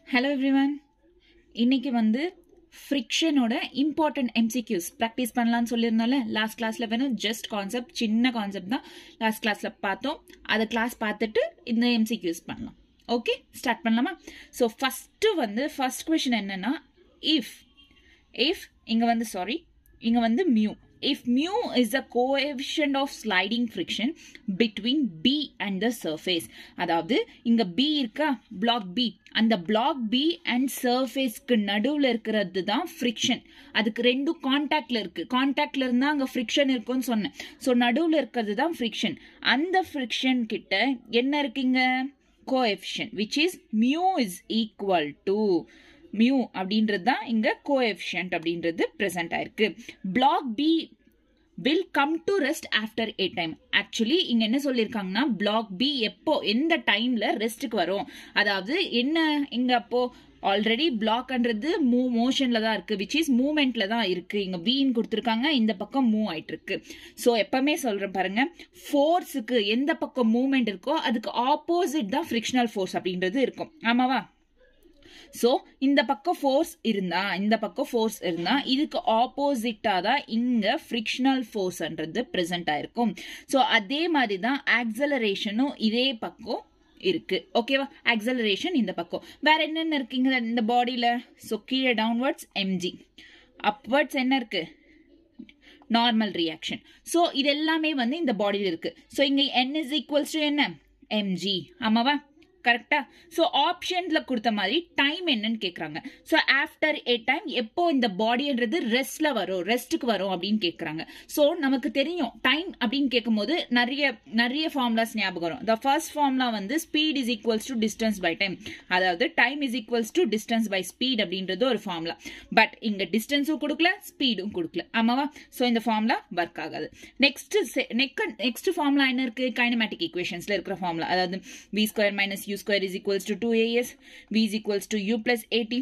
Hello everyone இன்னைக்கு வந்து ஃப்ரிக்ஷனோட important MCQs practice பண்ணலாம்னு சொல்லியிருந்தோம்ல லாஸ்ட் கிளாஸில் வேணும் ஜஸ்ட் கான்செப்ட் சின்ன கான்செப்ட் தான் லாஸ்ட் கிளாஸில் பார்த்தோம் அதை கிளாஸ் பார்த்துட்டு இந்த எம்சிக்யூஸ் பண்ணலாம் ஓகே ஸ்டார்ட் பண்ணலாமா ஸோ ஃபஸ்ட்டு வந்து ஃபர்ஸ்ட் கொஷின் என்னன்னா இஃப் இஃப் இங்கே வந்து சாரி இங்கே வந்து mu if mu is a coefficient of sliding friction between B and the surface அதாவது இங்கே பி இருக்கா பிளாக் பி அந்த பிளாக் பி அண்ட் சர்ஃபேஸ்க்கு நடுவில் இருக்கிறது தான் ஃப்ரிக்ஷன் அதுக்கு ரெண்டும் கான்டாக்ட்ல இருக்கு கான்டாக்ட்ல இருந்தால் அங்கே ஃப்ரிக்ஷன் இருக்கும்னு சொன்னேன் ஸோ நடுவில் இருக்கிறது தான் ஃப்ரிக்ஷன் அந்த ஃப்ரிக்ஷன் கிட்ட என்ன இருக்குங்க coefficient which is mu is equal to mu அப்படின்றது தான் இங்க கோஎஃபிஷியன்ட் அப்படின்றது ப்ரெசென்ட் ஆயிருக்கு block B will come to rest after a time actually இங்க என்ன சொல்லியிருக்காங்கன்னா பிளாக் பி எப்போ எந்த டைம்ல ரெஸ்ட்டுக்கு வரும் அதாவது என்ன இங்க அப்போ ஆல்ரெடி பிளாக்ன்றது மூ மோஷன்ல தான் இருக்கு விச் இஸ் மூமெண்ட்ல தான் இருக்கு இங்க வீன் கொடுத்துருக்காங்க இந்த பக்கம் மூவ் ஆயிட்டு இருக்கு ஸோ எப்பவுமே சொல்றேன் பாருங்க ஃபோர்ஸுக்கு எந்த பக்கம் மூவ்மெண்ட் இருக்கோ அதுக்கு ஆப்போசிட் தான் ஃப்ரிக்ஷனல் ஃபோர்ஸ் அப்படின்றது இருக்கும் ஆமாவா ஸோ இந்த பக்கம் ஃபோர்ஸ் இருந்தா இந்த பக்கம் ஃபோர்ஸ் இருந்தா இதுக்கு ஆப்போசிட்டா தான் இங்க ஃப்ரிக்ஷனல் ஃபோர்ஸ்ன்றது ப்ரெசென்ட் ஆயிருக்கும் ஸோ அதே மாதிரி தான் ஆக்சலரேஷனும் இதே பக்கம் இருக்கு ஓகேவா ஆக்சலரேஷன் இந்த பக்கம் வேற என்னென்ன இருக்குங்க இந்த பாடியில ஸோ கீழே டவுன்வர்ட்ஸ் எம்ஜி அப்வர்ட்ஸ் என்ன இருக்கு நார்மல் ரியாக்ஷன் ஸோ இது எல்லாமே வந்து இந்த பாடியில் இருக்கு ஸோ இங்க என் இஸ் ஈக்குவல்ஸ் டு என்ன எம்ஜி ஆமாவா கரெக்டா ஸோ ஆப்ஷன்ல கொடுத்த மாதிரி டைம் என்னன்னு கேட்குறாங்க ஸோ ஆஃப்டர் ஏ டைம் எப்போ இந்த பாடின்றது ரெஸ்ட்ல வரும் ரெஸ்ட்டுக்கு வரும் அப்படின்னு கேட்குறாங்க ஸோ நமக்கு தெரியும் டைம் அப்படின்னு கேட்கும்போது நிறைய நிறைய ஃபார்முலாஸ் ஞாபகம் வரும் த ஃபர்ஸ்ட் ஃபார்முலா வந்து speed is equals to distance by time அதாவது time is equals to distance by speed அப்படின்றது ஒரு ஃபார்முலா பட் இங்க டிஸ்டன்ஸும் கொடுக்கல ஸ்பீடும் கொடுக்கல ஆமாவா ஸோ இந்த ஃபார்முலா ஒர்க் ஆகாது நெக்ஸ்ட் நெக்ஸ்ட் ஃபார்முலா என்ன இருக்கு கைனமேட்டிக் ஈக்குவேஷன்ஸ்ல இருக்கிற ஃபார்முலா அதாவது v square minus u square is equals to 2as v is equals to u plus 80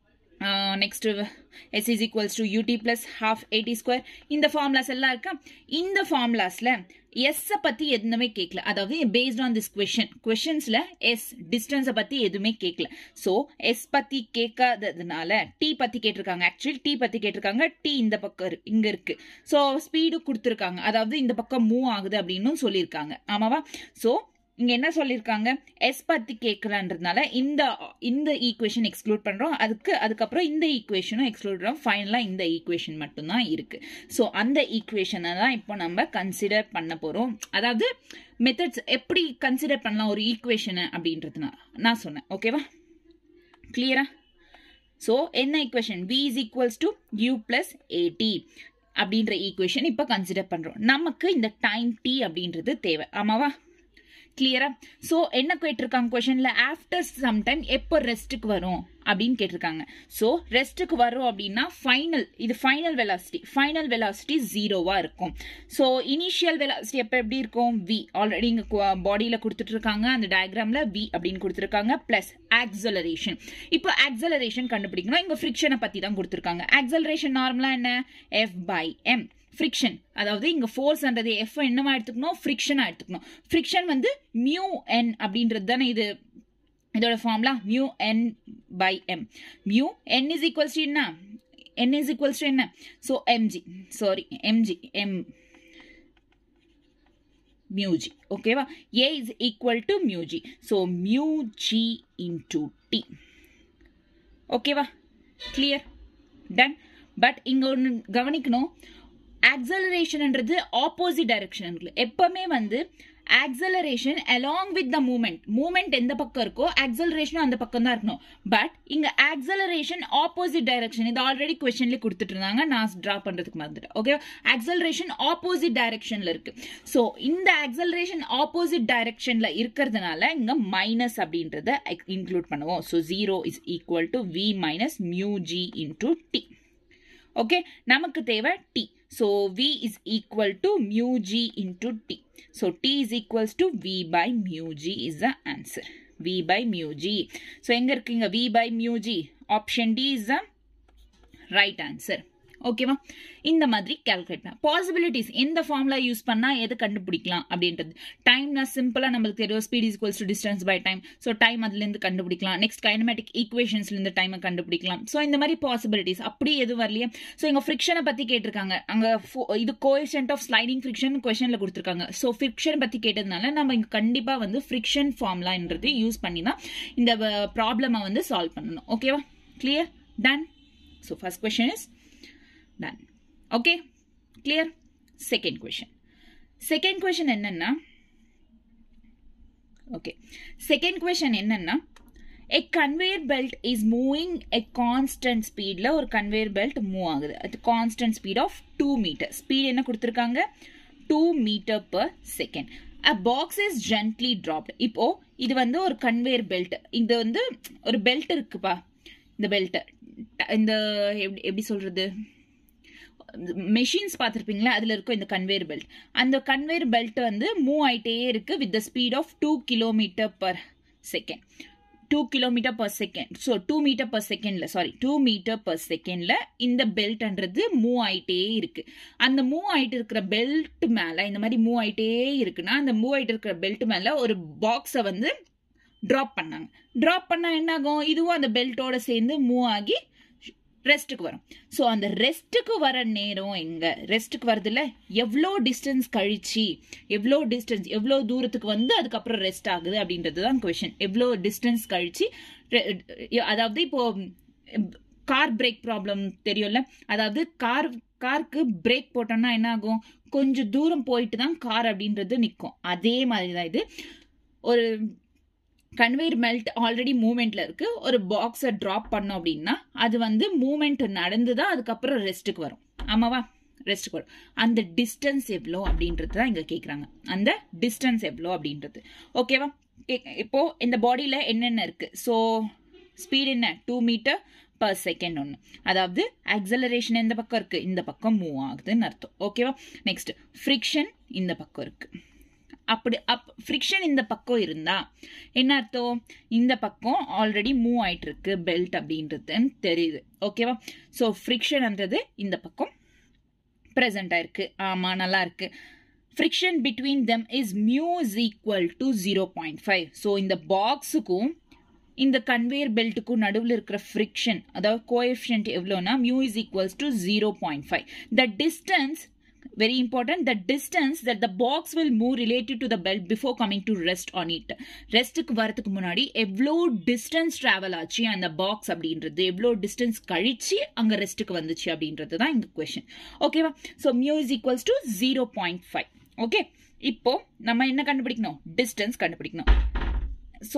uh, next s is equals to ut plus half 80 square இந்த formulas எல்லாம் இருக்கா இந்த ஃபார்முலாஸ்ல எஸ் பத்தி எதுவுமே கேட்கல அதாவது பேஸ்ட் ஆன் திஸ் கொஷன் கொஷன்ஸ்ல எஸ் டிஸ்டன்ஸை பத்தி எதுவுமே கேட்கல ஸோ எஸ் பத்தி கேட்காததுனால டி பத்தி கேட்டிருக்காங்க ஆக்சுவலி டி பத்தி கேட்டிருக்காங்க டி இந்த பக்கம் இங்க இருக்கு ஸோ ஸ்பீடு கொடுத்துருக்காங்க அதாவது இந்த பக்கம் மூவ் ஆகுது அப்படின்னு சொல்லியிருக்காங்க ஆமாவா ஸோ இங்க என்ன சொல்லியிருக்காங்க எஸ் பத்தி கேட்கலான்றதுனால இந்த இந்த ஈக்குவேஷன் எக்ஸ்க்ளூட் பண்றோம் அதுக்கு அதுக்கப்புறம் இந்த ஈக்குவேஷனும் எக்ஸ்க்ளூட் பண்றோம் ஃபைனலா இந்த ஈக்குவேஷன் மட்டும்தான் இருக்கு ஸோ அந்த ஈக்குவேஷனை தான் இப்போ நம்ம கன்சிடர் பண்ண போறோம் அதாவது மெத்தட்ஸ் எப்படி கன்சிடர் பண்ணலாம் ஒரு ஈக்குவேஷனை அப்படின்றதுனால நான் சொன்னேன் ஓகேவா கிளியரா ஸோ என்ன equation v is equals to u plus a t அப்படின்ற ஈக்குவேஷன் இப்போ கன்சிடர் பண்றோம் நமக்கு இந்த டைம் டி அப்படின்றது தேவை ஆமாவா கிளியரா ஸோ என்ன கேட்டிருக்காங்க கொஷனில் ஆஃப்டர் சம் டைம் எப்போ ரெஸ்ட்டுக்கு வரும் அப்படின்னு கேட்டிருக்காங்க ஸோ ரெஸ்ட்டுக்கு வரும் அப்படின்னா ஃபைனல் இது ஃபைனல் வெலாசிட்டி ஃபைனல் வெலாசிட்டி ஜீரோவாக இருக்கும் ஸோ இனிஷியல் வெலாசிட்டி எப்போ எப்படி இருக்கும் வி ஆல்ரெடி இங்கே பாடியில் கொடுத்துட்டு இருக்காங்க அந்த டயக்ராமில் வி அப்படின்னு கொடுத்துருக்காங்க ப்ளஸ் ஆக்சலரேஷன் இப்போ ஆக்சலரேஷன் கண்டுபிடிக்கணும் இங்கே ஃப்ரிக்ஷனை பற்றி தான் கொடுத்துருக்காங்க ஆக்சலரேஷன் நார்மலாக என்ன எஃப் பை எம் ஃப்ரிக்ஷன் அதாவது இங்க ஃபோர்ஸ்ன்றது எஃப் என்னவா எடுத்துக்கணும் ஃப்ரிக்ஷனா எடுத்துக்கணும் ஃப்ரிக்ஷன் வந்து மியூ என் அப்படின்றது தானே இது இதோட formula mu N by M mu N is equals to என்ன என் இஸ் ஈக்குவல்ஸ் டு என்ன so m g sorry m g m mu g ஓகேவா a is equal to mu g so mu g into t ஓகேவா clear done but இங்க ஒன்று கவனிக்கணும் ஆக்சலரேஷன்ன்றது opposite direction எப்பவுமே வந்து acceleration along with the movement movement எந்த பக்கம் இருக்கோ ஆக்சலரேஷனும் அந்த பக்கம் தான் இருக்கணும் பட் இங்க ஆக்சலரேஷன் ஆப்போசிட் டைரக்ஷன் இது ஆல்ரெடி கொஸ்டின்ல கொடுத்துட்டு இருந்தாங்க நான் டிரா பண்றதுக்கு மறந்துட்டேன் ஓகே ஆக்சலரேஷன் ஆப்போசிட் டைரக்ஷன்ல இருக்கு ஸோ இந்த ஆக்சலரேஷன் ஆப்போசிட் டைரக்ஷன்ல இருக்கிறதுனால இங்க மைனஸ் அப்படின்றத இன்க்ளூட் பண்ணுவோம் so zero is equal to v minus mu g into t okay நமக்கு தேவை t so v is equal to mu g into t so t is equals to v by mu g is the answer v by mu g so எங்க இருக்குங்க v by mu g option D is the right answer ஓகேவா இந்த மாதிரி calculate பண்ண possibilities எந்த formula use பண்ணா எது கண்டுபிடிக்கலாம் அப்படின்றது டைம்னா சிம்பிளா நம்மளுக்கு தெரியும் speed is equals to distance by time so time அதுல இருந்து கண்டுபிடிக்கலாம் நெக்ஸ்ட் கைனமேட்டிக் ஈக்குவேஷன்ஸ்ல இருந்து டைமை கண்டுபிடிக்கலாம் ஸோ இந்த மாதிரி பாசிபிலிட்டிஸ் அப்படி எது வரலையே ஸோ இங்க ஃபிரிக்ஷனை பத்தி கேட்டிருக்காங்க அங்க fo- இது கோஎஃபிஷியன்ட் ஆஃப் ஸ்லைடிங் ஃபிரிக்ஷன் கொஸ்டின்ல கொடுத்துருக்காங்க ஸோ ஃபிரிக்ஷன் பத்தி கேட்டதுனால நம்ம இங்க கண்டிப்பா வந்து ஃபிரிக்ஷன் ஃபார்முலான்றது யூஸ் பண்ணி தான் இந்த ப்ராப்ளமை வந்து சால்வ் பண்ணணும் ஓகேவா clear done so first question is done okay clear second question second question என்னன்னா ஓகே செகண்ட் கொஷின் என்னன்னா a conveyor belt is moving a constant ஸ்பீட்ல ஒரு கன்வேயர் பெல்ட் மூவ் ஆகுது அது constant speed of two meter speed என்ன கொடுத்துருக்காங்க two meter per second a box is gently dropped இப்போ இது வந்து ஒரு கன்வேயர் பெல்ட் இது வந்து ஒரு பெல்ட் இருக்குப்பா இந்த பெல்ட் இந்த எப்படி எப்படி சொல்றது மெஷின்ஸ் பார்த்துருப்பீங்களா அதில் இருக்கும் இந்த கன்வேயர் பெல்ட் அந்த கன்வேயர் பெல்ட் வந்து மூவ் ஆயிட்டே இருக்கு with the speed of two kilometer per second two kilometer per second so two meter per செகண்ட்ல சாரி டூ மீட்டர் பர் செகண்ட்ல இந்த பெல்ட்ன்றது மூவ் ஆயிட்டே இருக்கு அந்த மூவ் ஆயிட்டு இருக்கிற பெல்ட் மேல இந்த மாதிரி மூவ் ஆயிட்டே இருக்குன்னா அந்த மூவ் ஆயிட்டு இருக்கிற பெல்ட் மேல ஒரு பாக்ஸை வந்து ட்ராப் பண்ணாங்க ட்ராப் பண்ணா என்ன ஆகும் இதுவும் அந்த பெல்ட்டோட சேர்ந்து மூவ் ஆகி ரெஸ்ட்டுக்கு வரும் ஸோ அந்த ரெஸ்ட்டுக்கு வர நேரம் எங்க ரெஸ்ட்டுக்கு வருதுல்ல எவ்வளோ டிஸ்டன்ஸ் கழிச்சு எவ்வளோ டிஸ்டன்ஸ் எவ்வளோ தூரத்துக்கு வந்து அதுக்கப்புறம் ரெஸ்ட் ஆகுது அப்படின்றது தான் கொஷின் எவ்வளோ டிஸ்டன்ஸ் கழிச்சு re- அதாவது இப்போ கார் பிரேக் ப்ராப்ளம் தெரியும்ல அதாவது கார் காருக்கு பிரேக் போட்டோம்னா என்ன ஆகும் கொஞ்சம் தூரம் போயிட்டு தான் கார் அப்படின்றது நிற்கும் அதே மாதிரி தான் இது ஒரு கன்வேயர் மெல்ட் ஆல்ரெடி மூமெண்ட்ல இருக்கு ஒரு பாக்ஸை ட்ராப் பண்ணோம் அப்படின்னா அது வந்து மூமெண்ட் நடந்து தான் அதுக்கப்புறம் ரெஸ்ட்டுக்கு வரும் ஆமாவா ரெஸ்ட்டுக்கு வரும் அந்த டிஸ்டன்ஸ் எவ்வளோ அப்படின்றது தான் இங்க கேக்குறாங்க அந்த டிஸ்டன்ஸ் எவ்வளோ அப்படின்றது ஓகேவா இப்போ இந்த பாடியில என்னென்ன இருக்கு ஸோ ஸ்பீட் என்ன டூ மீட்டர் பர் செகண்ட் ஒன்று அதாவது அக்சலரேஷன் எந்த பக்கம் இருக்கு இந்த பக்கம் மூவ் ஆகுதுன்னு அர்த்தம் ஓகேவா நெக்ஸ்ட் ஃப்ரிக்ஷன் இந்த பக்கம் இருக்கு அப்படி அப் ஃப்ரிக்ஷன் இந்த பக்கம் இருந்தா என்ன அர்த்தம் இந்த பக்கம் ஆல்ரெடி மூவ் ஆயிட்டு இருக்கு பெல்ட் அப்படின்றதுன்னு தெரியுது ஓகேவா ஸோ ஃப்ரிக்ஷன்ன்றது இந்த பக்கம் ப்ரெசென்ட் ஆயிருக்கு ஆமா நல்லா இருக்கு friction between them is mu is equal to zero point five so இந்த பாக்ஸுக்கும் இந்த கன்வேயர் பெல்ட்டுக்கும் நடுவில் இருக்கிற ஃப்ரிக்ஷன் அதாவது கோஎஃபிஷியன்ட் எவ்வளோனா mu is equals to zero point five the distance very important the distance that the box will move related to the belt before coming to rest on it ரெஸ்ட்டுக்கு வரதுக்கு முன்னாடி எவ்வளோ distance travel ஆச்சு அந்த box அப்படின்றது எவ்வளோ distance கழிச்சு அங்கே ரெஸ்ட்டுக்கு வந்துச்சு அப்படின்றது தான் இங்கே கொஷின் ஓகேவா so mu is equals to zero point five okay இப்போ நம்ம என்ன கண்டுபிடிக்கணும் டிஸ்டன்ஸ் கண்டுபிடிக்கணும் ஸோ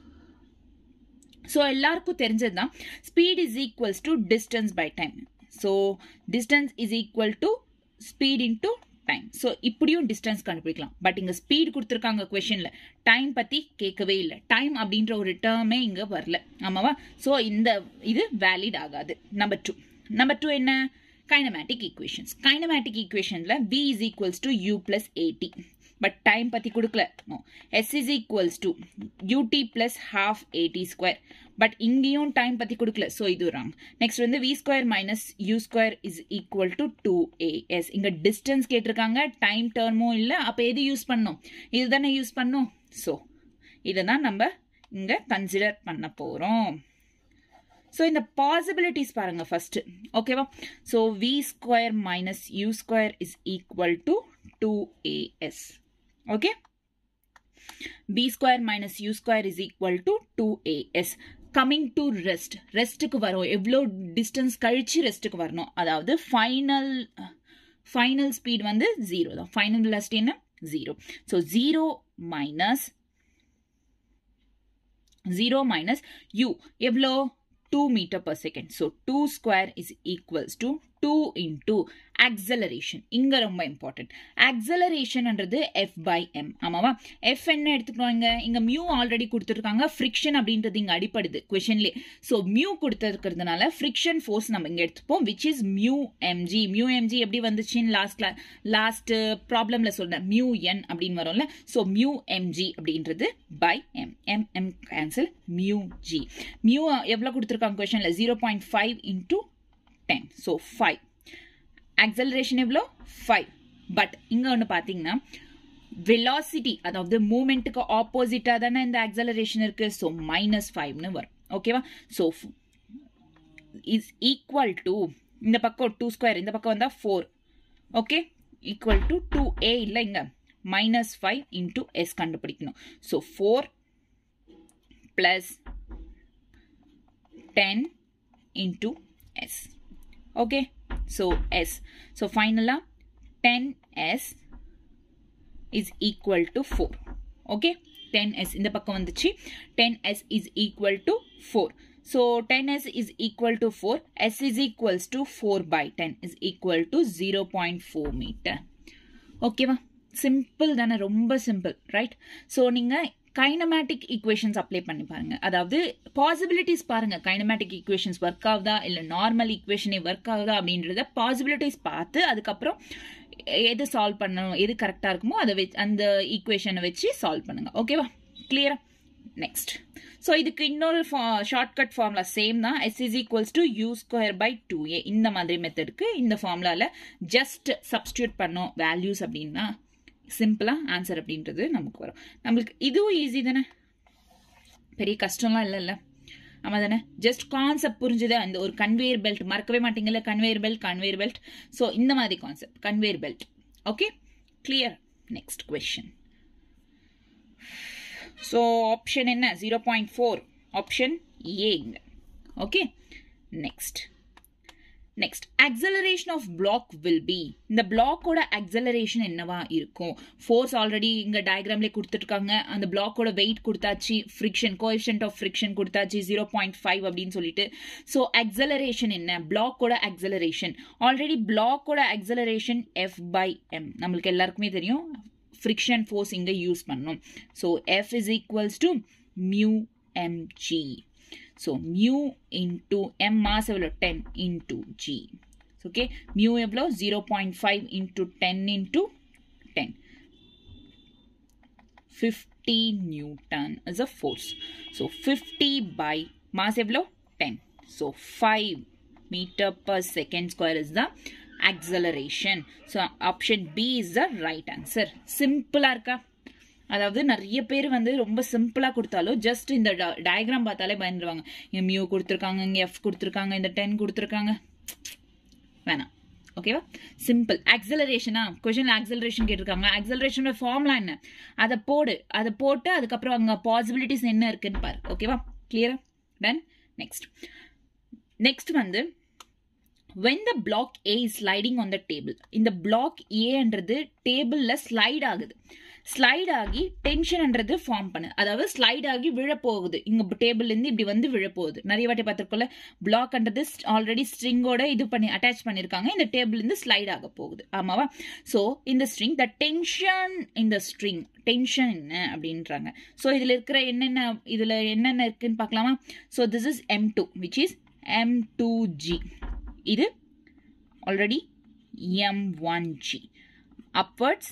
ஸோ எல்லாருக்கும் தெரிஞ்சது தான் speed is equals to distance by time so distance is equal to speed into time so இப்படியும் டிஸ்டன்ஸ் கண்டுபிடிக்கலாம் பட் இங்க ஸ்பீட் கொடுத்துருக்காங்க கொஷின்ல டைம் பத்தி கேட்கவே இல்லை டைம் அப்படின்ற ஒரு டேர்மே இங்க வரல ஆமாவா ஸோ இந்த இது வேலிட் ஆகாது நம்பர் டூ நம்பர் டூ என்ன கைனமேட்டிக் ஈக்குவேஷன்ஸ் கைனமேட்டிக் ஈக்குவேஷன்ல v is equals to u plus a t but time பத்தி கொடுக்கல s is equals to u t plus half a t square but இங்கேயும் டைம் பத்தி கொடுக்கல ஸோ இது ராங் நெக்ஸ்ட் வந்து v square minus u square is equal to two a s இங்க distance கேட்டிருக்காங்க time டேர்மும் இல்லை அப்போ எது யூஸ் பண்ணோம் இதுதானே யூஸ் பண்ணோம் ஸோ இதை தான் நம்ம இங்க கன்சிடர் பண்ண போறோம் ஸோ இந்த பாசிபிலிட்டிஸ் பாருங்க ஃபர்ஸ்ட் ஓகேவா so v square minus u square is equal to two a s okay b square minus u square is equal to 2as coming to rest ரெஸ்ட்டுக்கு வரும் எவ்வளோ டிஸ்டன்ஸ் கழிச்சு ரெஸ்ட்டுக்கு வரணும் அதாவது ஃபைனல் ஃபைனல் ஸ்பீட் வந்து ஜீரோ தான் ஃபைனல் வெலாசிட்டி என்ன zero so zero minus zero minus u எவ்வளோ two meter per second so two square is equals to two into acceleration இங்க ரொம்ப இம்பார்ட்டன்ட் அக்சலரேஷன்ன்றது எஃப் பை எம் ஆமாவா எஃப் என்ன எடுத்துக்கணும் இங்க இங்க மியூ ஆல்ரெடி கொடுத்துருக்காங்க ஃப்ரிக்ஷன் அப்படின்றது இங்க அடிப்படுது கொஷன்லேயே ஸோ மியூ கொடுத்துருக்கிறதுனால ஃப்ரிக்ஷன் ஃபோர்ஸ் நம்ம இங்க எடுத்துப்போம் which is mu MG mu m g எப்படி வந்துச்சுன்னு லாஸ்ட் கிளா லாஸ்ட் ப்ராப்ளம்ல சொல்றேன் மியூ என் அப்படின்னு வரும்ல ஸோ மியூ எம்ஜி அப்படின்றது by m m m cancel mu g mu எவ்வளோ கொடுத்துருக்காங்க கொஷன்ல zero point five into 10 so 5 acceleration எவ்வளோ ஃபைவ் பட் இங்கே ஒன்று பார்த்தீங்கன்னா வெலாசிட்டி அதாவது மூமெண்ட்டுக்கு ஆப்போசிட்டாக தானே இந்த ஆக்சலரேஷன் இருக்கு ஸோ மைனஸ் ஃபைவ்னு வரும் ஓகேவா ஸோ இஸ் ஈக்குவல் டு இந்த பக்கம் டூ ஸ்கொயர் இந்த பக்கம் வந்தால் four okay equal to two a இல்லை இங்கே மைனஸ் ஃபைவ் இன்டூ எஸ் கண்டுபிடிக்கணும் so four plus ten into s okay so s so ஃபைனலாக ten s is equal to 4 okay 10s இந்த பக்கம் வந்துச்சு 10s is equal to 4 so 10s is equal to 4 s is equals to 4 by 10 is equal to 0.4 meter ஓகேவா simple தானே ரொம்ப simple right so நீங்கள் kinematic equations apply பண்ணி பாருங்க அதாவது பாசிபிலிட்டிஸ் பாருங்க கைனமேட்டிக் ஈக்குவேஷன்ஸ் ஒர்க் ஆகுதா இல்லை நார்மல் ஈக்குவேஷனே ஒர்க் ஆகுதா அப்படின்றத பாசிபிலிட்டிஸ் பார்த்து அதுக்கப்புறம் எது சால்வ் பண்ணணும் எது கரெக்டாக இருக்குமோ அதை வச்சு அந்த ஈக்குவேஷனை வச்சு சால்வ் பண்ணுங்க ஓகேவா கிளியரா நெக்ஸ்ட் ஸோ இதுக்கு இன்னொரு ஷார்ட்கட் ஃபார்முலா சேம் தான் s is equals to u square by two a இந்த மாதிரி மெத்தடுக்கு இந்த ஃபார்முலாவில் ஜஸ்ட் சப்ஸ்டியூட் பண்ணோம் வேல்யூஸ் அப்படின்னா சிம்பிளாக ஆன்சர் அப்படின்றது நமக்கு வரும் நம்மளுக்கு இதுவும் ஈஸி தானே பெரிய கஷ்டம்லாம் இல்லைல்ல ஆமாம் தானே ஜஸ்ட் கான்செப்ட் புரிஞ்சுது அந்த ஒரு கன்வேயர் பெல்ட் மறக்கவே மாட்டீங்கல்ல conveyor belt conveyor belt so இந்த மாதிரி concept conveyor belt okay clear next question so option என்ன ஜீரோ பாயிண்ட் ஃபோர் ஆப்ஷன் ஏங்க okay next next acceleration of block will be இந்த பிளாக்கோட அக்சலரேஷன் என்னவா இருக்கும் ஃபோர்ஸ் ஆல்ரெடி இங்க டயக்ராம்லேயே கொடுத்துருக்காங்க அந்த பிளாக்கோட வெயிட் கொடுத்தாச்சு ஃப்ரிக்ஷன் கோஎஃபிஷியன்ட் ஆஃப் ஃப்ரிக்ஷன் கொடுத்தாச்சு ஜீரோ பாயிண்ட் ஃபைவ் அப்படின்னு சொல்லிட்டு ஸோ அக்சலரேஷன் என்ன பிளாக்கோட அக்சலரேஷன் ஆல்ரெடி பிளாக்கோட அக்சலரேஷன் எஃப் பை எம் நம்மளுக்கு எல்லாருக்குமே தெரியும் ஃப்ரிக்ஷன் ஃபோர்ஸ் இங்கே யூஸ் பண்ணணும் so f is equals to mu m g So mu into m mass எவ்வளோ 10 into g. So, okay, mu எவ்வளோ 0.5 into 10 into 10. 50 Newton is a force. So 50 by mass எவ்வளோ 10. So 5 meter per second square is the acceleration. So option B is the right answer. Simple இருக்கா அதாவது நிறைய பேர் வந்து ரொம்ப சிம்பிளாக கொடுத்தாலும் ஜஸ்ட் இந்த டயக்ராம் பார்த்தாலே பயந்துருவாங்க இங்கே மியூ கொடுத்துருக்காங்க இங்கே எஃப் கொடுத்துருக்காங்க இந்த டென் கொடுத்துருக்காங்க வேணாம் ஓகேவா சிம்பிள் ஆக்சலரேஷனா கொஷின் ஆக்சலரேஷன் கேட்டிருக்காங்க ஆக்சலரேஷனோட ஃபார்ம்லாம் என்ன அதை போடு அதை போட்டு அதுக்கப்புறம் அங்கே பாசிபிலிட்டிஸ் என்ன இருக்குன்னு பாரு ஓகேவா கிளியரா டன் நெக்ஸ்ட் நெக்ஸ்ட் வந்து when the block A is sliding on the table இந்த பிளாக் ஏன்றது டேபிளில் ஸ்லைட் ஆகுது ஸ்லைட் ஆகி டென்ஷன்ன்றது ஃபார்ம் பண்ணுது அதாவது ஸ்லைட் ஆகி விழப்போகுது இங்கே டேபிள்லேருந்து இப்படி வந்து விழப்போகுது நிறைய வாட்டி பார்த்துருக்கோம்ல பிளாக்ன்றது ஆல்ரெடி ஸ்ட்ரிங்கோட இது பண்ணி அட்டாச் பண்ணியிருக்காங்க இந்த டேபிள்லேருந்து ஸ்லைட் ஆக போகுது ஆமாவா ஸோ இந்த ஸ்ட்ரிங் த டென்ஷன் இந்த ஸ்ட்ரிங் டென்ஷன் என்ன அப்படின்றாங்க ஸோ இதில் இருக்கிற என்னென்ன இதில் என்னென்ன இருக்குன்னு பார்க்கலாமா so this is m two which is m two g இது already m one g upwards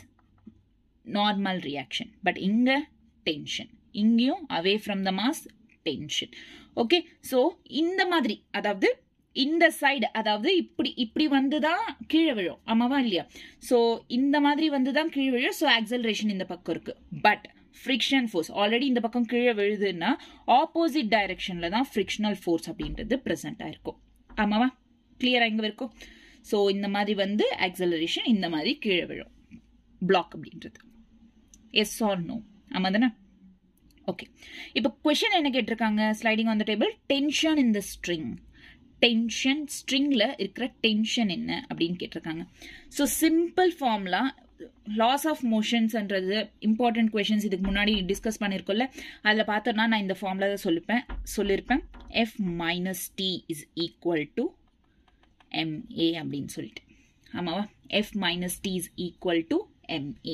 normal reaction but இங்கே டென்ஷன் இங்கேயும் away from the mass tension okay so இந்த மாதிரி அதாவது இந்த சைடு அதாவது இப்படி இப்படி வந்து தான் கீழே விழும் ஆமாவா இல்லையா ஸோ இந்த மாதிரி வந்து தான் கீழே விழும் ஸோ ஆக்சலரேஷன் இந்த பக்கம் இருக்கு பட் ஃப்ரிக்ஷன் ஃபோர்ஸ் ஆல்ரெடி இந்த பக்கம் கீழே விழுதுன்னா ஆப்போசிட் டைரக்ஷனில் தான் ஃப்ரிக்ஷனல் ஃபோர்ஸ் அப்படின்றது ப்ரெசென்ட் ஆயிருக்கும் ஆமாவா கிளியராக எங்கே இருக்கும் ஸோ இந்த மாதிரி வந்து ஆக்சலரேஷன் இந்த மாதிரி கீழே விழும் பிளாக் அப்படின்றது எஸ் ஆர் நோ ஆமாம் தானே ஓகே இப்போ கொஷின் என்ன கேட்டிருக்காங்க sliding on the table tension in the string tension ஸ்ட்ரிங்கில் இருக்கிற டென்ஷன் என்ன அப்படின்னு கேட்டிருக்காங்க ஸோ சிம்பிள் ஃபார்ம்லாம் லாஸ் ஆஃப் மோஷன்ஸ்ன்றது இம்பார்ட்டன்ட் கொஷின்ஸ் இதுக்கு முன்னாடி டிஸ்கஸ் பண்ணியிருக்கோம்ல அதில் பார்த்தோன்னா நான் இந்த ஃபார்மில் தான் சொல்லிப்பேன் சொல்லியிருப்பேன் f minus t is equal to m a அப்படின்னு சொல்லிட்டு ஆமாவா f minus t is equal to m a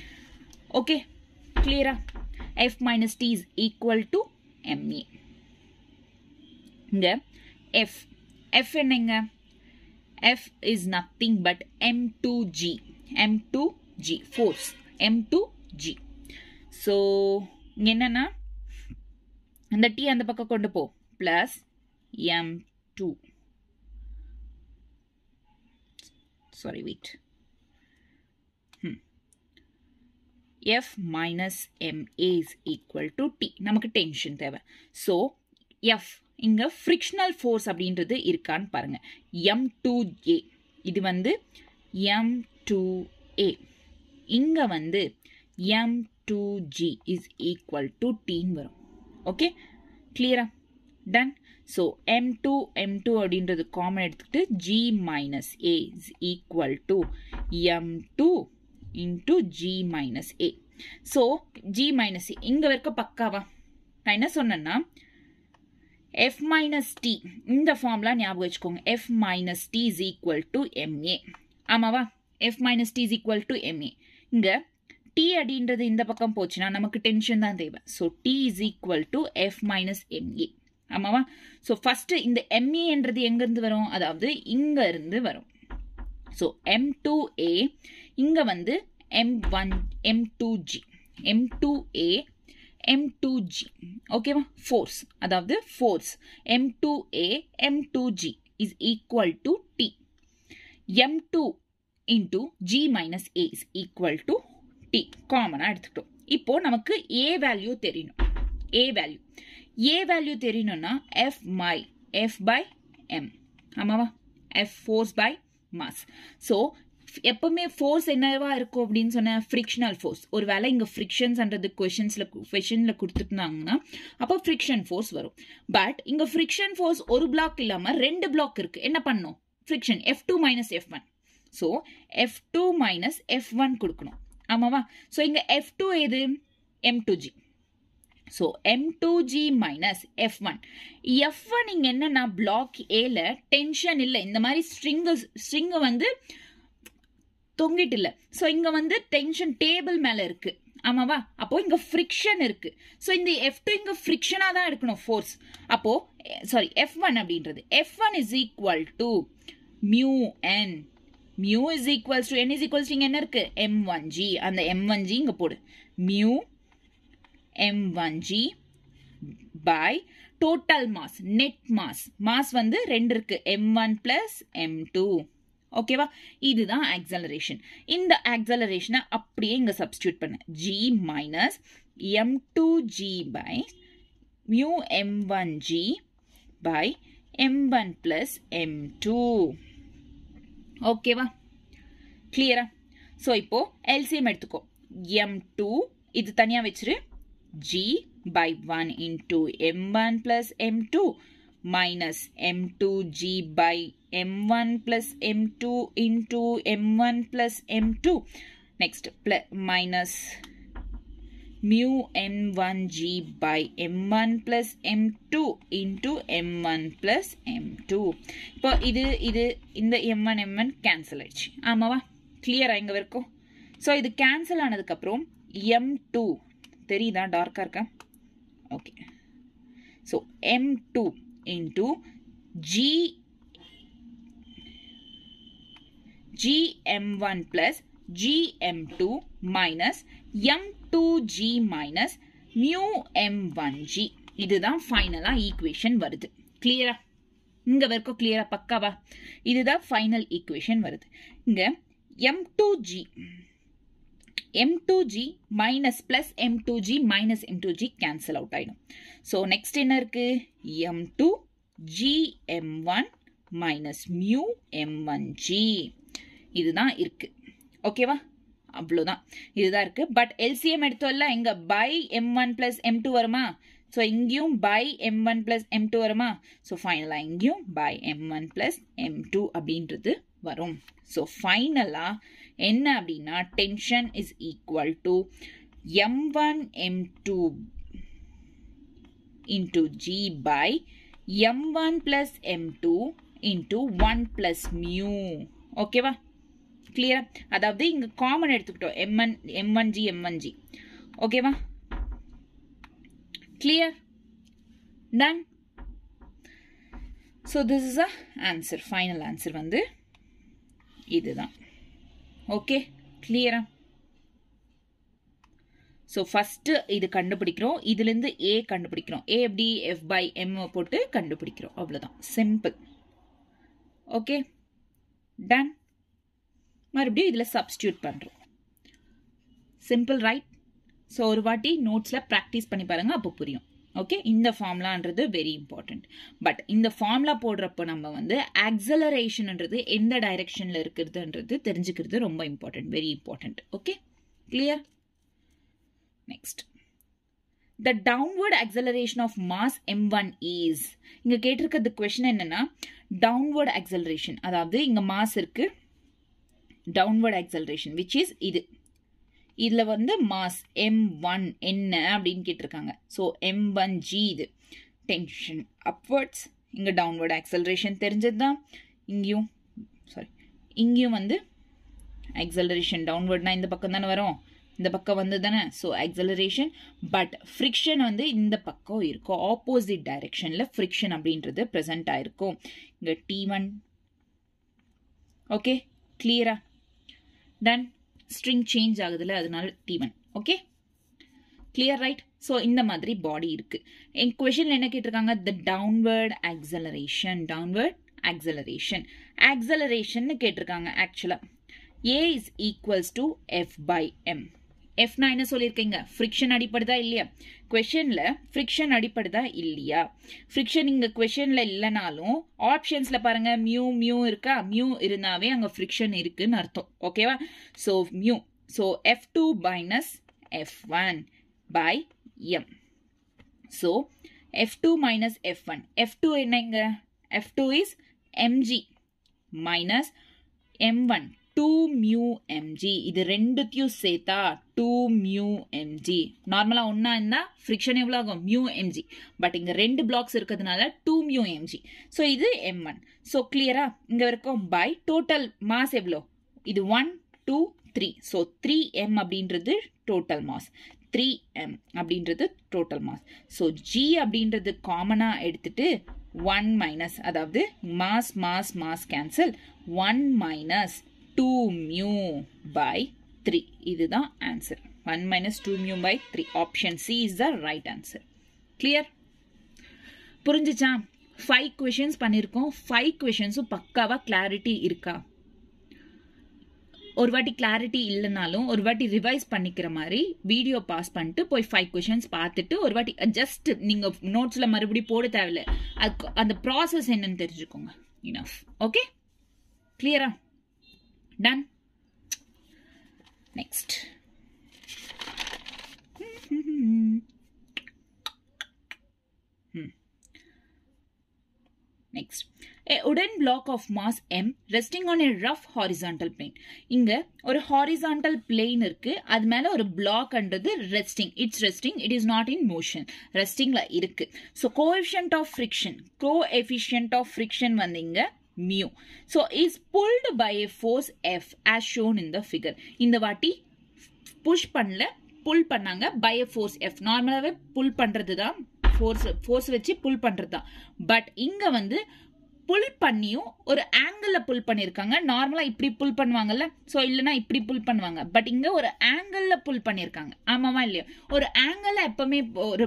okay கிளியரா f minus t is equal to m a இங்க எஃப் எஃப் என்னங்க f is nothing but m two g m two g force m two g so இங்கே என்னன்னா அந்த t அந்த பக்கம் கொண்டு போ plus m two sorry wait f minus m a is equal to t நமக்கு டென்ஷன் தேவை ஸோ எஃப் இங்கே ஃப்ரிக்ஷனல் ஃபோர்ஸ் அப்படின்றது இருக்கான்னு பாருங்க எம் டூ ஏ இது வந்து எம் டூ ஏ இங்கே வந்து m two g is equal to டீன்னு வரும் ஓகே கிளியரா done so m two m two அப்படின்றது காமன் எடுத்துக்கிட்டு g minus a is equal to m two into g minus a so g minus a இங்கே இருக்க பக்காவா நான் என்ன சொன்னேன்னா எஃப் மைனஸ் டி இந்த ஃபார்ம்லாம் ஞாபகம் வச்சுக்கோங்க f minus t is equal to m a ஆமாவா f minus t is equal to m a இங்கே டி அப்படின்றது இந்த பக்கம் போச்சுன்னா நமக்கு டென்ஷன் தான் தேவை so t is equal to f minus m a ஆமாவா ஸோ ஃபர்ஸ்ட் இந்த எம்ஏன்றது எங்கேருந்து வரும் அதாவது இங்க இருந்து வரும் ஸோ எம் டூ ஏ இங்கே வந்து m one M two g m two a m two g ஓகேவா ஃபோர்ஸ் அதாவது force m two a m two g is equal to t m two into g minus a is equal to t காமனாக எடுத்துக்கிட்டோம் இப்போ நமக்கு a value தெரியணும் a value a value தெரியணும்னா f my f by M ஆமாவா f force by mass so எப்பவுமே force என்னவா இருக்கும் அப்படின்னு சொன்ன ஃப்ரிக்ஷனல் ஃபோர்ஸ் ஒரு வேளை இங்கே ஃப்ரிக்ஷன்ஸ்ன்றது கொஷின்ஸில் கொஷினில் கொடுத்துருந்தாங்கன்னா அப்போ ஃப்ரிக்ஷன் ஃபோர்ஸ் வரும் பட் இங்கே ஃப்ரிக்ஷன் ஃபோர்ஸ் ஒரு பிளாக் இல்லாமல் ரெண்டு பிளாக் இருக்கு என்ன பண்ணும் friction f two minus F one so F two minus F one கொடுக்கணும் ஆமாவா ஸோ இங்கே எஃப் டூ எது m two g so m two g minus F one f one இங்கே என்னன்னா பிளாக் ஏல டென்ஷன் இல்லை இந்த மாதிரி ஸ்ட்ரிங்கு ஸ்ட்ரிங்கு வந்து தொங்கிட்டு இல்லை ஸோ இங்கே வந்து டென்ஷன் டேபிள் மேலே இருக்கு ஆமாவா அப்போ இங்க ஃப்ரிக்ஷன் இருக்கு ஸோ இந்த எஃப் டூ இங்க ஃப்ரிக்ஷனா தான் எடுக்கணும் ஃபோர்ஸ் அப்போ சாரி எஃப் ஒன் அப்படின்றது F one is equal to mu N mu is equals to N is equals இங்க என்ன இருக்கு எம் ஒன் ஜி அந்த எம் ஒன் ஜி இங்க போடு mu M one G by total mass net mass mass வந்து ரெண்டு இருக்கு M one plus M two ஓகேவா இதுதான் ஆக்சலரேஷன் இந்த ஆக்சலரேஷனை அப்படியே இங்க சப்ஸ்டியூட் பண்ண G minus M two G by mu M one G by M one plus M two ஓகேவா கிளியரா ஸோ இப்போ எல்சிஎம் எடுத்துக்கோ எம் டூ இது தனியாக வச்சிரு G by one into M one plus M two minus M two G by M one plus M two into M one plus M two next ப்ள மைனஸ் mu m1g by m1 plus m2 into m1 plus m2 இப்போ இது இது இந்த m1 m1 cancel ஆயிடுச்சு ஆமாவா கிளியரா இங்க வரைக்கும் ஸோ இது கேன்சல் ஆனதுக்கப்புறம் m2 தெரியுதா டார்க்காக இருக்கா okay so m2 into g gm1 plus gm2 minus m2g minus mu m1g இதுதான் ஃபைனலா ஈக்குவேஷன் வருது கிளியரா இங்க வரைக்கும் கிளியரா பக்காவா இதுதான் ஃபைனல் ஈக்குவேஷன் வருது இங்க m2g m2g minus plus m2g minus m2g cancel out ஆயிடும் ஸோ நெக்ஸ்ட் என்ன இருக்கு m2 gm1 minus mu m1g இதுதான் இருக்கு ஓகேவா அவ்வளோதான் இதுதான் இருக்கு பட் எல்சிஎம் எடுத்தோம்ல இங்க by M one plus M two வருமா ஸோ இங்கேயும் by M one plus M two வருமா ஸோ ஃபைனலாக இங்கேயும் by M one plus M two அப்படின்றது வரும் ஸோ ஃபைனலாக என்ன அப்படின்னா tension is equal to M one M two into G by M one plus M two into one plus mu ஓகேவா கிளியரா அதாவது இங்க காமன் எடுத்துக்கிட்டோம் M N M one G M one G ஓகேவா clear done so this is a answer final answer வந்து இதுதான் okay கிளியரா so first இது கண்டுபிடிக்கிறோம் இதுலேருந்து ஏ கண்டுபிடிக்கிறோம் ஏ எப்படி எஃப் பை எம் போட்டு கண்டுபிடிக்கிறோம் அவ்வளோதான் சிம்பிள் ஓகே டன் மறுபடியும் இதில் சப்ஸ்டியூட் பண்ணுறோம் சிம்பிள் ரைட் ஸோ ஒரு வாட்டி நோட்ஸில் ப்ராக்டிஸ் பண்ணி பாருங்கள் அப்போ புரியும் ஓகே இந்த ஃபார்ம்லான்றது வெரி இம்பார்ட்டண்ட் பட் இந்த ஃபார்ம்லா போடுறப்போ நம்ம வந்து ஆக்சலரேஷன்ன்றது எந்த டைரெக்ஷனில் இருக்கிறதுன்றது தெரிஞ்சுக்கிறது ரொம்ப important very important okay clear next the downward acceleration of mass M one is இங்கே கேட்டிருக்கிறது கொஷின் என்னன்னா டவுன்வர்ட் அக்சலரேஷன் அதாவது இங்கே மாஸ் இருக்கு டவுன்வர்ட் அக்சலரேஷன் விச் இஸ் இது இதில் வந்து மாஸ் எம் ஒன் என்ன அப்படின்னு கேட்டிருக்காங்க ஸோ எம் ஒன் ஜி இது டென்ஷன் அப்வர்ட்ஸ் இங்கே டவுன்வர்ட் ஆக்சலரேஷன் தெரிஞ்சது தான் இங்கேயும் சாரி இங்கேயும் வந்து ஆக்சலரேஷன் டவுன்வர்ட்னா இந்த பக்கம் தானே வரும் இந்த பக்கம் வந்து தானே ஸோ ஆக்சலரேஷன் பட் ஃப்ரிக்ஷன் வந்து இந்த பக்கம் இருக்கும் ஆப்போசிட் டைரெக்ஷனில் ஃப்ரிக்ஷன் அப்படின்றது ப்ரெசென்ட் ஆயிருக்கும் இங்கே டி ஒன் ஓகே கிளியரா டன் ஸ்ட்ரிங் சேஞ்ச் ஆகுதுல அதனால T one okay clear right so இந்த மாதிரி பாடி இருக்கு என் கொஷனில் என்ன கேட்டிருக்காங்க the downward acceleration downward acceleration acceleration கேட்டிருக்காங்க ஆக்சுவலாக A is equals to F by M எஃப்னா என்ன சொல்லியிருக்கீங்க ஃப்ரிக்ஷன் அடிப்படுதா இல்லையா கொஷனில் ஃப்ரிக்ஷன் அடிப்படுதா இல்லையா ஃப்ரிக்ஷன் இங்கே கொஷனில் இல்லைனாலும் ஆப்ஷன்ஸில் பாருங்க மியூ மியூ இருக்கா மியூ இருந்தாவே அங்கே ஃப்ரிக்ஷன் இருக்குன்னு அர்த்தம் ஓகேவா so mu so F two minus F one by M so F two minus F one F two என்னங்க F two is M G minus M one two mu M G இது ரெண்டுத்தையும் சேர்த்தா டூ மியூ எம்ஜி நார்மலாக ஒன்றா இருந்தால் friction எவ்வளோ ஆகும் mu MG but இங்கே ரெண்டு பிளாக்ஸ் இருக்கிறதுனால டூ மியூ எம்ஜி ஸோ இது எம் ஒன் ஸோ கிளியரா இங்கே இருக்கும் பை டோட்டல் மாஸ் எவ்வளோ இது one two three so three M அப்படின்றது டோட்டல் மாஸ் த்ரீ எம் அப்படின்றது டோட்டல் மாஸ் ஸோ ஜி அப்படின்றது காமனாக எடுத்துட்டு ஒன் மைனஸ் அதாவது mass mass mass cancel one minus two mu by three இதுதான் answer one minus two mu by three option C is the right answer clear புரிஞ்சுச்சா five questions பண்ணியிருக்கோம் five கொஷின்ஸும் பக்காவாக clarity இருக்கா ஒரு வாட்டி கிளாரிட்டி இல்லைனாலும் ஒரு வாட்டி ரிவைஸ் பண்ணிக்கிற மாதிரி வீடியோ பாஸ் பண்ணிட்டு போய் ஃபைவ் கொஷின்ஸ் பார்த்துட்டு ஒரு வாட்டி ஜஸ்ட் நீங்கள் நோட்ஸில் மறுபடியும் போட தேவையில்ல அது அந்த ப்ராசஸ் என்னன்னு தெரிஞ்சுக்கோங்க இனஃப் ஓகே கிளியரா done next next A wooden block of mass m resting on a rough horizontal plane. இங்க ஒரு horizontal plane இருக்கு அது மேல ஒரு blockன்றது resting. It's resting. It is not in motion. Restingல இருக்கு. So coefficient of friction. Coefficient of friction வந்து இங்க mu. So is pulled by a force F as shown in the figure. இந்த வாட்டி புஷ் பண்ணல புல் பண்ணாங்க பை a force F. நார்மலாகவே புல் பண்றது தான் ஃபோர்ஸ் ஃபோர்ஸ் வச்சு புல் பண்றது தான் பட் இங்க வந்து புல் பண்ணியும் ஒரு ஆங்கிள் புல் பண்ணிருக்காங்க நார்மலா இப்படி புல் பண்ணுவாங்கல்ல சோ இல்லனா இப்படி புல் பண்ணுவாங்க பட் இங்க ஒரு ஆங்கிள் புல் பண்ணிருக்காங்க ஆமாவா இல்லையா ஒரு ஆங்கிள் எப்பவுமே ஒரு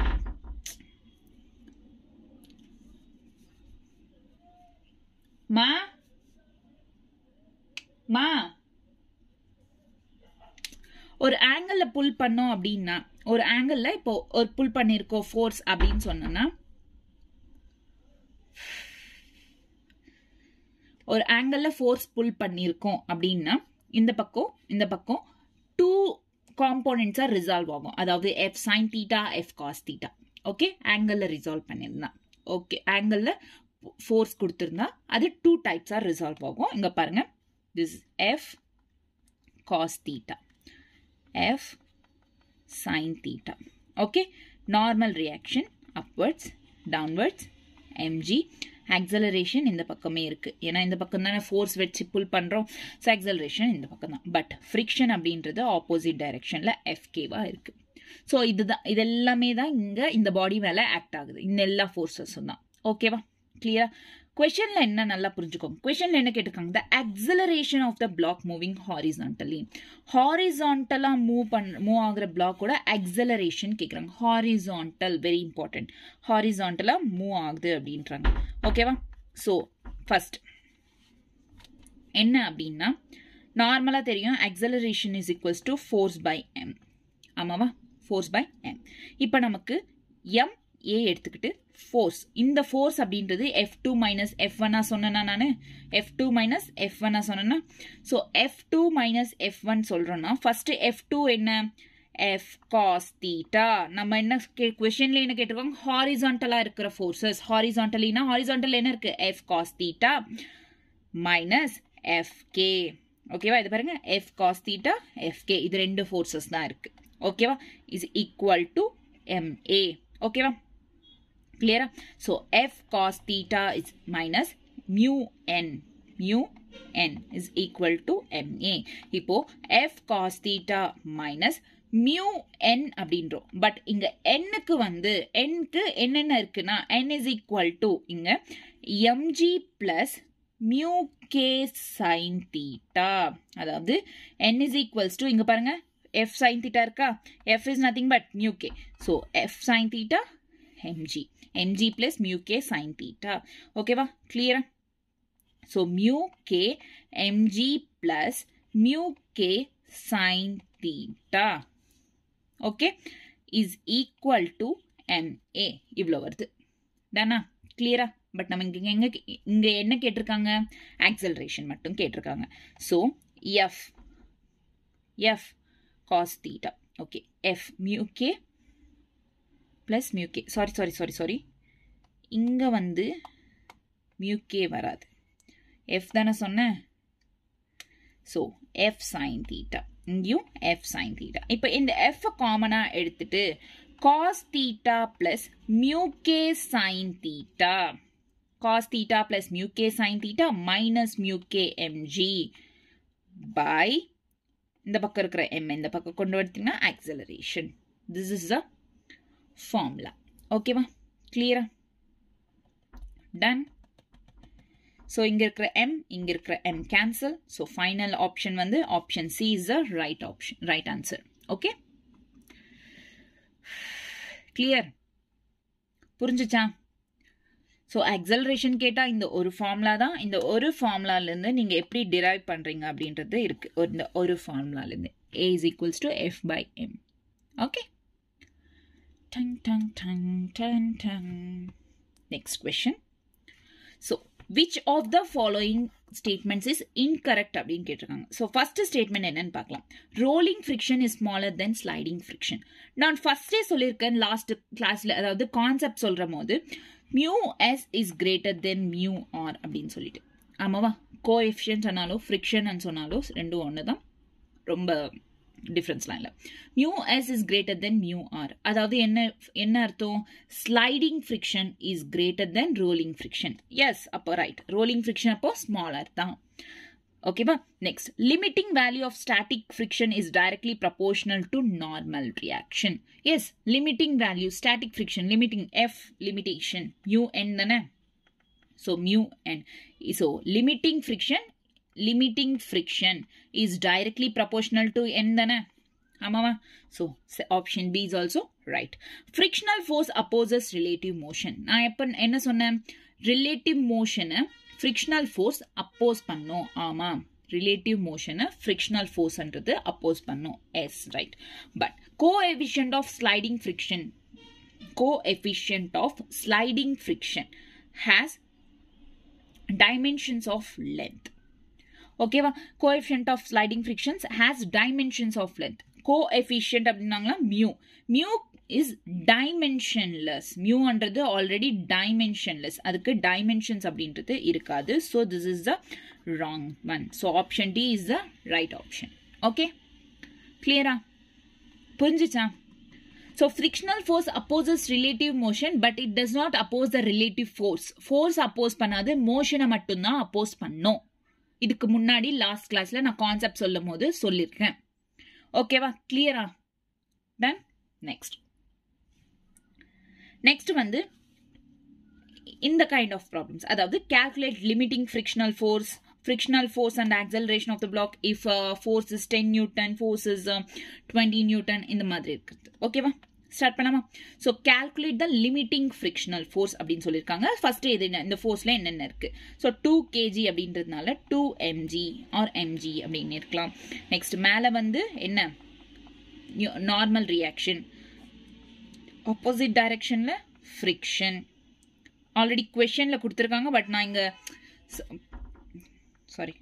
மா மா ஒரு ஆங்கிள் புல் பண்ணோம் அப்படின்னா ஒரு ஆங்கிள் இப்போ ஒரு புல் பண்ணிருக்கோம் ஃபோர்ஸ் அப்படின்னு சொன்னோம்னா ஒரு ஆங்கிள் ஃபோர்ஸ் புல் பண்ணியிருக்கோம் அப்படின்னா இந்த பக்கம் இந்த பக்கம் டூ காம்போனன்ட்ஸா ரிசால்வ் ஆகும் அதாவது F sine theta F cos theta okay angle resolve பண்ணியிருந்தா ஓகே ஆங்கிள் ஃபோர்ஸ் கொடுத்துருந்தா அது டூ டைப்ஸா ரிசால்வ் ஆகும் இங்க பாருங்க this F cos theta F sine theta okay normal reaction upwards downwards M G acceleration இந்த பக்கமே இருக்கு ஏன்னா இந்த பக்கம் தானே ஃபோர்ஸ் வச்சு புல் பண்றோம் ஸோ ஆக்சலரேஷன் இந்த பக்கம் தான் பட் ஃப்ரிக்ஷன் அப்படின்றது ஆப்போசிட் டைரக்ஷன்ல எஃப்கேவா இருக்கு ஸோ இதுதான் இது எல்லாமே தான் இங்க இந்த பாடி மேல ஆக்ட் ஆகுது இந்த எல்லா ஃபோர்ஸஸும் தான் ஓகேவா கிளியரா கொஷன்ல என்ன நல்லா புரிஞ்சுக்கோங்க கொஷன்ல என்ன கேட்டிருக்காங்க the acceleration of the block moving horizontally ஹாரிசான்டலா மூவ் பண் மூவ் ஆகுற பிளாக்கோட அக்சலரேஷன் கேட்குறாங்க ஹாரிசான்டல் வெரி இம்பார்ட்டன்ட் ஹாரிசான்டலா மூவ் ஆகுது அப்படின்றாங்க ஓகேவா ஸோ ஃபர்ஸ்ட் என்ன அப்படின்னா நார்மலாக தெரியும் acceleration is equals to force by M ஆமாவா ஃபோர்ஸ் பை எம் இப்போ நமக்கு எம் ஏ எடுத்துக்கிட்டு ஃபோர்ஸ் இந்த ஃபோர்ஸ் அப்படின்றது எஃப் டூ மைனஸ் எஃப் ஒன்னா சொன்னேன்னா நான் எஃப் டூ மைனஸ் எஃப் ஒன்னா சொன்னேன்னா so F two minus F one சொல்கிறோன்னா ஃபஸ்ட்டு எஃப் டூ என்ன எஃப் காஸ் தீட்டா நம்ம என்ன கொஷின்ல என்ன கேட்டிருக்கோம் ஹாரிசான்டலாக இருக்கிற ஃபோர்ஸஸ் ஹாரிசான்டலினா ஹாரிசான்டல் என்ன இருக்கு F cos theta minus F K ஓகேவா இது பாருங்க F cos theta F K இது ரெண்டு ஃபோர்ஸஸ் தான் இருக்கு ஓகேவா இஸ் ஈக்குவல் டு எம்ஏ ஓகேவா clear so f cos theta is minus mu n mu n is equal to ma இப்போ f cos theta minus mu n அப்படின்றோம் but இங்க n-க்கு வந்து n-க்கு என்னென்ன இருக்குன்னா n is equal to இங்க mg plus mu k sin theta அதாவது n is equals to இங்க பாருங்க f sin theta இருக்கா f is nothing but mu k so f sin theta mg mg plus mu k sin theta ஓகேவா clear so mu k mg plus mu k sin theta okay is equal to ma இவ்வளோ வருது தானா கிளியரா but நம்ம இங்க எங்க இங்க என்ன கேட்டிருக்காங்க ஆக்சலரேஷன் மட்டும் கேட்டிருக்காங்க so F F cos theta okay F mu K plus mu K sorry sorry sorry sorry இங்கே வந்து மியூகே வராது எஃப் தானே சொன்னேன் ஸோ எஃப் சைன் தீட்டா இங்கேயும் எஃப் சைன் தீட்டா இப்போ இந்த எஃப் காமனாக எடுத்துட்டு cos theta plus mu K sine theta cos theta plus mu K sine theta minus mu K M G by இந்த பக்கம் இருக்கிற எம் இந்த பக்கம் கொண்டு வரத்தீங்கன்னா acceleration this is a formula ஓகேவா கிளியரா டன் ஸோ இங்கே இருக்கிற எம் இங்கே இருக்கிற M cancel so final option வந்து option C is the right option right answer okay clear புரிஞ்சுச்சா ஸோ அக்சலரேஷன் கேட்டால் இந்த ஒரு ஃபார்முலா தான் இந்த ஒரு ஃபார்முலாலேருந்து நீங்கள் எப்படி டிரைவ் பண்ணுறீங்க அப்படின்றது இருக்குது இந்த ஒரு ஃபார்முலாலேருந்து A is equals to F by M okay Tung, tung, tung, tung, tung. Next question. So, which of the following statements is incorrect அப்படின்னு கேட்டிருக்காங்க ஸோ ஃபர்ஸ்ட் ஸ்டேட்மெண்ட் என்னன்னு பார்க்கலாம் rolling friction is smaller than sliding friction நான் ஃபர்ஸ்டே சொல்லியிருக்கேன் last கிளாஸில் அதாவது concept சொல்கிற போது mu S is greater than mu R அப்படின்னு சொல்லிட்டு ஆமாவா கோ எஃபிஷியன்ட் சொன்னாலும் ஃப்ரிக்ஷன் சொன்னாலும் ரெண்டும் ஒன்று தான் ரொம்ப டிஃப்ரென்ஸ்லாம் இல்லை mu S is greater than mu R அதாவது என்ன என்ன அர்த்தம் sliding friction is greater than rolling friction yes அப்போ ரைட் ரோலிங் ஃப்ரிக்ஷன் அப்போ ஸ்மாலர் தான் ஓகேவா next limiting value of static friction is directly proportional to normal reaction yes limiting value static friction limiting F limitation mu N தானே so mu N so limiting friction limiting friction is directly proportional to n தானே ஆமாவா so option B is also right frictional force opposes relative motion நான் எப்போ என்ன சொன்னேன் relative மோஷனை frictional force oppose பண்ணும் ஆமாம் ரிலேட்டிவ் மோஷனை ஃப்ரிக்ஷனல் ஃபோர்ஸ்ன்றது அப்போஸ் பண்ணும் yes right but coefficient of sliding friction coefficient of sliding friction has dimensions of length ஓகேவா coefficient of sliding frictions has dimensions of length coefficient அப்படின்னாங்களா mu mu is dimensionless மியூன்றது already dimensionless அதுக்கு dimensions அப்படின்றது இருக்காது so this is the wrong one so option D is the right option okay கிளியரா புரிஞ்சுச்சா so frictional force opposes relative motion but it does not oppose the relative force force oppose பண்ணாது மோஷனை மட்டும்தான் அப்போஸ் பண்ணும் இதுக்கு முன்னாடி லாஸ்ட் கிளாஸ்ல நான் கான்செப்ட் சொல்லும் போது சொல்லியிருக்கேன் ஓகேவா கிளியரா டன் நெக்ஸ்ட் நெக்ஸ்ட் வந்து இந்த கைண்ட் ஆஃப் ப்ராப்ளம்ஸ் அதாவது calculate limiting frictional force frictional force and acceleration of the block if uh, force is 10 newton force is uh, 20 newton இந்த மாதிரி இருக்குது ஓகேவா ஸ்டார்ட் பண்ணலாமா so calculate the limiting frictional force அப்படின்னு சொல்லியிருக்காங்க ஃபர்ஸ்ட் இது என்ன இந்த ஃபோர்ஸ்ல என்னென்ன இருக்கு ஸோ டூ கேஜி அப்படின்றதுனால டூ எம்ஜி ஆர் எம்ஜி அப்படின்னு இருக்கலாம் நெக்ஸ்ட் மேலே வந்து என்ன நார்மல் ரியாக்ஷன் ஆப்போசிட் டைரக்ஷன்ல ஃப்ரிக்ஷன் ஆல்ரெடி கொஷனில் கொடுத்துருக்காங்க பட் நான் இங்கே சாரி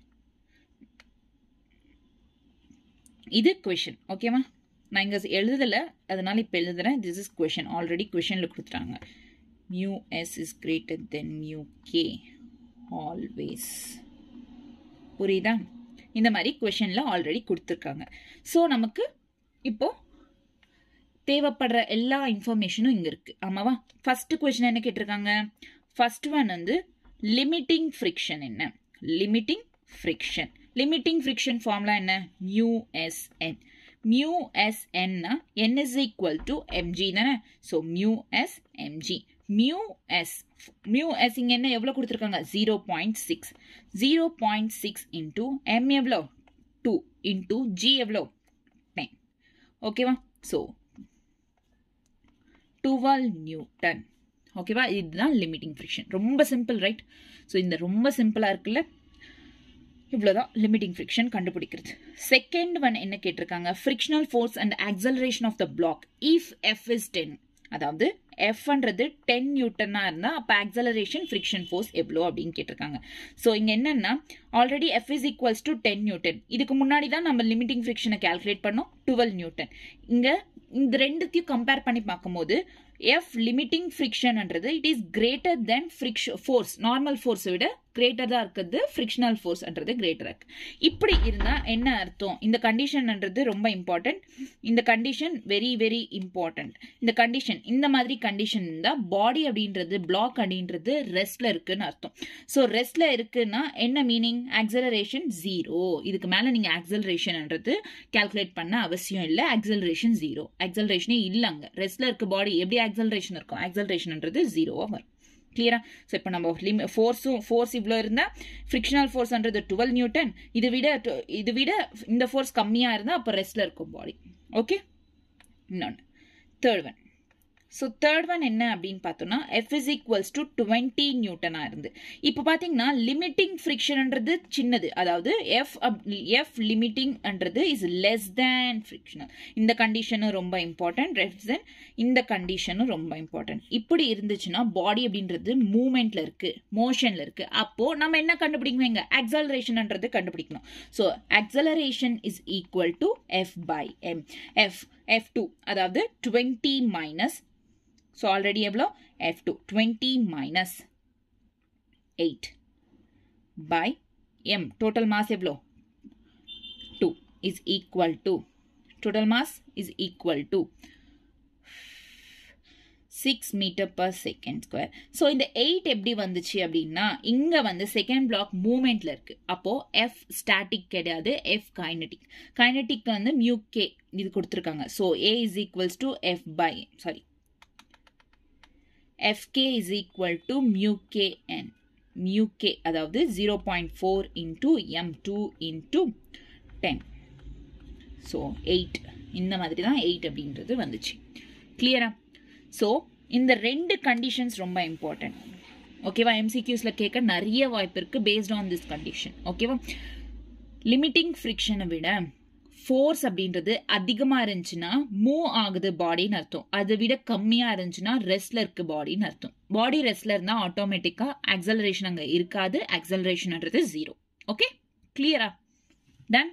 இது கொஷின் ஓகேவா நான் இங்கே எழுதலை அதனால இப்போ எழுதுறேன் திஸ் இஸ் கொஷின் ஆல்ரெடி கொஷனில் கொடுத்துட்டாங்க mu S is greater than mu K always புரியுதா இந்த மாதிரி கொஷனில் ஆல்ரெடி கொடுத்துருக்காங்க ஸோ நமக்கு இப்போ தேவைப்படுற எல்லா இன்ஃபர்மேஷனும் இங்கே இருக்குது ஆமாவா ஃபர்ஸ்ட் கொஷின் என்ன கேட்டிருக்காங்க ஃபர்ஸ்ட் ஒன் வந்து லிமிட்டிங் ஃப்ரிக்ஷன் என்ன limiting friction limiting friction formula என்ன mu S N mu S என்னா N is equal to M G தானே so mu S M G mu S mu S இங்கே என்ன எவ்வளோ கொடுத்துருக்காங்க zero point six zero point six into M எவ்வளோ two into G எவ்வளோ ten ஓகேவா ஸோ டுவெல் நியூட்டன் ஓகேவா இதுதான் லிமிட்டிங் ஃப்ரிக்ஷன் ரொம்ப சிம்பிள் ரைட் ஸோ இந்த ரொம்ப சிம்பிளாக இருக்குல்ல இவ்வளோதான் லிமிட்டிங் ஃப்ரிக்ஷன் கண்டுபிடிக்கிறது செகண்ட் ஒன் என்ன கேட்டிருக்காங்க frictional force and acceleration of the block if F is ten அதாவது எஃப்ன்றது டென் நியூட்டனாக இருந்தால் அப்போ ஆக்சலரேஷன் ஃப்ரிக்ஷன் ஃபோர்ஸ் எவ்வளோ அப்படின்னு கேட்டிருக்காங்க ஸோ இங்கே என்னென்னா already F is equals to ten newton இதுக்கு முன்னாடி தான் நம்ம லிமிட்டிங் ஃப்ரிக்ஷனை கால்குலேட் பண்ணோம் டுவெல் நியூட்டன் இங்கே இந்த ரெண்டுத்தையும் கம்பேர் பண்ணி பார்க்கும்போது எஃப் லிமிட்டிங் ஃப்ரிக்ஷன்ன்றது it is greater than friction force normal ஃபோர்ஸை விட கிரேட்டர் தான் இருக்குது ஃப்ரிக்ஷனல் ஃபோர்ஸ்ன்றது கிரேட்டர் இருக்கு இப்படி இருந்தால் என்ன அர்த்தம் இந்த கண்டிஷன்ன்றது ரொம்ப இம்பார்ட்டன்ட் இந்த கண்டிஷன் வெரி வெரி இம்பார்ட்டன்ட் இந்த கண்டிஷன் இந்த மாதிரி கண்டிஷன் இருந்தால் பாடி அப்படின்றது பிளாக் அப்படின்றது ரெஸ்ட்ல இருக்குன்னு அர்த்தம் ஸோ ரெஸ்ட்ல இருக்குன்னா என்ன மீனிங் ஆக்சலரேஷன் ஜீரோ இதுக்கு மேலே நீங்கள் ஆக்சலரேஷன்ன்றது கால்குலேட் பண்ண அவசியம் இல்லை ஆக்சலரேஷன் ஜீரோ ஆக்சலரேஷனே இல்லைங்க ரெஸ்ட்ல இருக்க பாடி எப்படி ஆக்சலரேஷன் இருக்கும் ஆக்சலரேஷன்ன்றது ஜீரோவாக வரும் கிளியரா ஸோ இப்போ நம்ம லிமி ஃபோர்ஸும் ஃபோர்ஸ் இவ்வளோ இருந்தால் ஃப்ரிக்ஷனல் ஃபோர்ஸ்ன்றது டுவெல் நியூட்டன் இது விட இது விட இந்த ஃபோர்ஸ் கம்மியாக இருந்தால் அப்போ ரெஸ்ட்ல இருக்கும் பாடி ஓகே இன்னொன்று third one so third one என்ன அப்படின்னு பார்த்தோம்னா F is equals to twenty நியூட்டனாக இருந்து இப்போ பார்த்தீங்கன்னா லிமிட்டிங் ஃப்ரிக்ஷன்ன்றது சின்னது அதாவது எஃப் எஃப் லிமிட்டிங்ன்றது இஸ் லெஸ் தேன் ஃப்ரிக்ஷனல் இந்த கண்டிஷனும் ரொம்ப இம்பார்ட்டன்ட் லெஸ் தென் இந்த கண்டிஷனும் ரொம்ப இம்பார்ட்டன்ட் இப்படி இருந்துச்சுன்னா பாடி அப்படின்றது மூமெண்ட்ல இருக்கு மோஷன்ல இருக்கு அப்போ நம்ம என்ன கண்டுபிடிக்கணும் எங்க ஆக்சலரேஷன்ன்றது கண்டுபிடிக்கணும் so acceleration is equal to F by M F F two அதாவது டுவெண்ட்டி மைனஸ் ஸோ ஆல்ரெடி எவ்வளோ F two twenty minus eight by M total mass எவ்வளோ two is equal to total mass is equal to six metre per second square so இந்த eight எப்படி வந்துச்சு அப்படின்னா இங்கே வந்து second block மூமெண்ட்ல இருக்கு அப்போ எஃப் ஸ்டாட்டிக் கிடையாது எஃப் கைனட்டிக் கைனட்டிக் வந்து மியூ கே இது கொடுத்துருக்காங்க so A is equals to F by sorry fk is equal to mu kn mu k அதாவது 0.4 into m2 into 10 so eight இந்த மாதிரி தான் எயிட் அப்படின்றது வந்துச்சு கிளியரா ஸோ இந்த ரெண்டு கண்டிஷன்ஸ் ரொம்ப இம்பார்ட்டன்ட் ஓகேவா எம்சிக்யூஸில் கேட்க நிறைய வாய்ப்பு இருக்குது பேஸ்ட் ஆன் திஸ் கண்டிஷன் ஓகேவா லிமிட்டிங் ஃப்ரிக்ஷனை விட ஃபோர்ஸ் அப்படின்றது அதிகமாக இருந்துச்சுன்னா மூவ் ஆகுது பாடின்னு அர்த்தம் அதை விட கம்மியாக இருந்துச்சுன்னா ரெஸ்ட்ல இருக்கு பாடின்னு அர்த்தம் பாடி ரெஸ்ட்ல இருந்தால் ஆட்டோமேட்டிக்காக ஆக்சலரேஷன் அங்கே இருக்காது ஆக்சலரேஷன்ன்றது ஜீரோ ஓகே கிளியரா டன்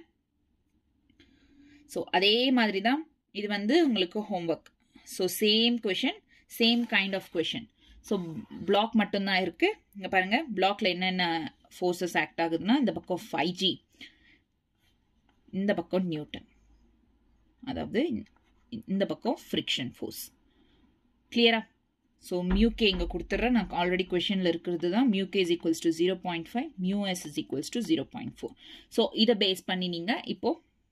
ஸோ அதே மாதிரி தான் இது வந்து உங்களுக்கு homework so same question same kind of question so block மட்டும்தான் இருக்குது இங்கே பாருங்கள் பிளாக்ல என்னென்ன ஃபோர்ஸஸ் ஆக்ட் ஆகுதுன்னா இந்த பக்கம் ஃபைவ் ஜி இந்த பக்கம் நியூட்டன் அதாவது இந்த பக்கம் ஃப்ரிக்ஷன் ஃபோர்ஸ் கிளியரா ஸோ மியூகே இங்கே கொடுத்துட்றேன் நான் ஆல்ரெடி கொஷனில் இருக்கிறது தான் mu K is equals to zero point five mu S is equals to zero point four so இதை பேஸ் பண்ணி நீங்கள் இப்போ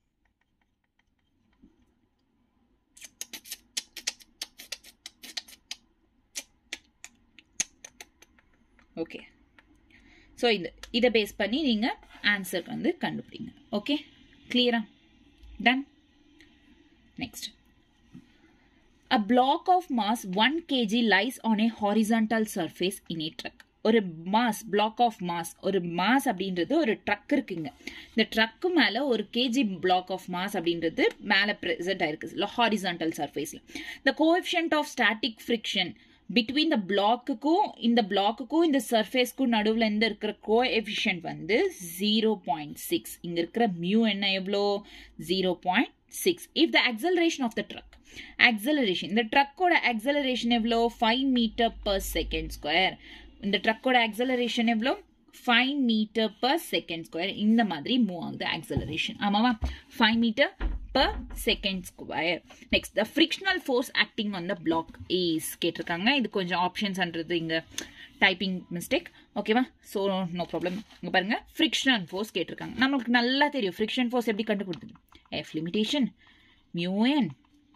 ஓகே ஸோ இந்த இதை பேஸ் பண்ணி நீங்கள் ஆன்சர் வந்து கண்டுபிடிங்க ஓகே கிளியரா done next A block of mass 1 kg lies on a horizontal surface in a truck. ஒரு மாஸ் பிளாக் ஆஃப் மாஸ் ஒரு மாஸ் அப்படின்றது ஒரு ட்ரக் இருக்குங்க இந்த ட்ரக்கு மேலே ஒரு கேஜி பிளாக் ஆஃப் மாஸ் அப்படின்றது மேலே ப்ரெசென்ட் ஆயிருக்கு ஹாரிசான்டல் சர்ஃபேஸில் the coefficient of static friction between the பிளாக்குக்கும் இந்த பிளாக்குக்கும் இந்த சர்ஃபேஸ்க்கும் நடுவில் இந்த இருக்கிற கோ எஃபிஷியன்ட் வந்து ஜீரோ பாயிண்ட் சிக்ஸ் இங்கே இருக்கிற மியூ என்ன எவ்வளோ zero point six if the acceleration of the truck acceleration இந்த ட்ரக்கோட அக்சலரேஷன் எவ்வளோ five metre per second square இந்த ட்ரக்கோட அக்சலரேஷன் எவ்வளோ five metre per second square இந்த மாதிரி மூவ் ஆகுது அக்சலரேஷன் ஆமாவா five metre per second square. Next, the frictional force acting on the block is கேட்டிருக்காங்க இது கொஞ்சம் ஆப்ஷன்ஸ்ன்றது இங்க டைப்பிங் மிஸ்டேக் ஓகேவா ஸோ நோ ப்ராப்ளம் இங்கே பாருங்க ஃப்ரிக்ஷனல் ஃபோர்ஸ் கேட்டிருக்காங்க நம்மளுக்கு நல்லா தெரியும் ஃப்ரிக்ஷன் ஃபோர்ஸ் எப்படி கண்டுபிடிக்குது F limitation mu N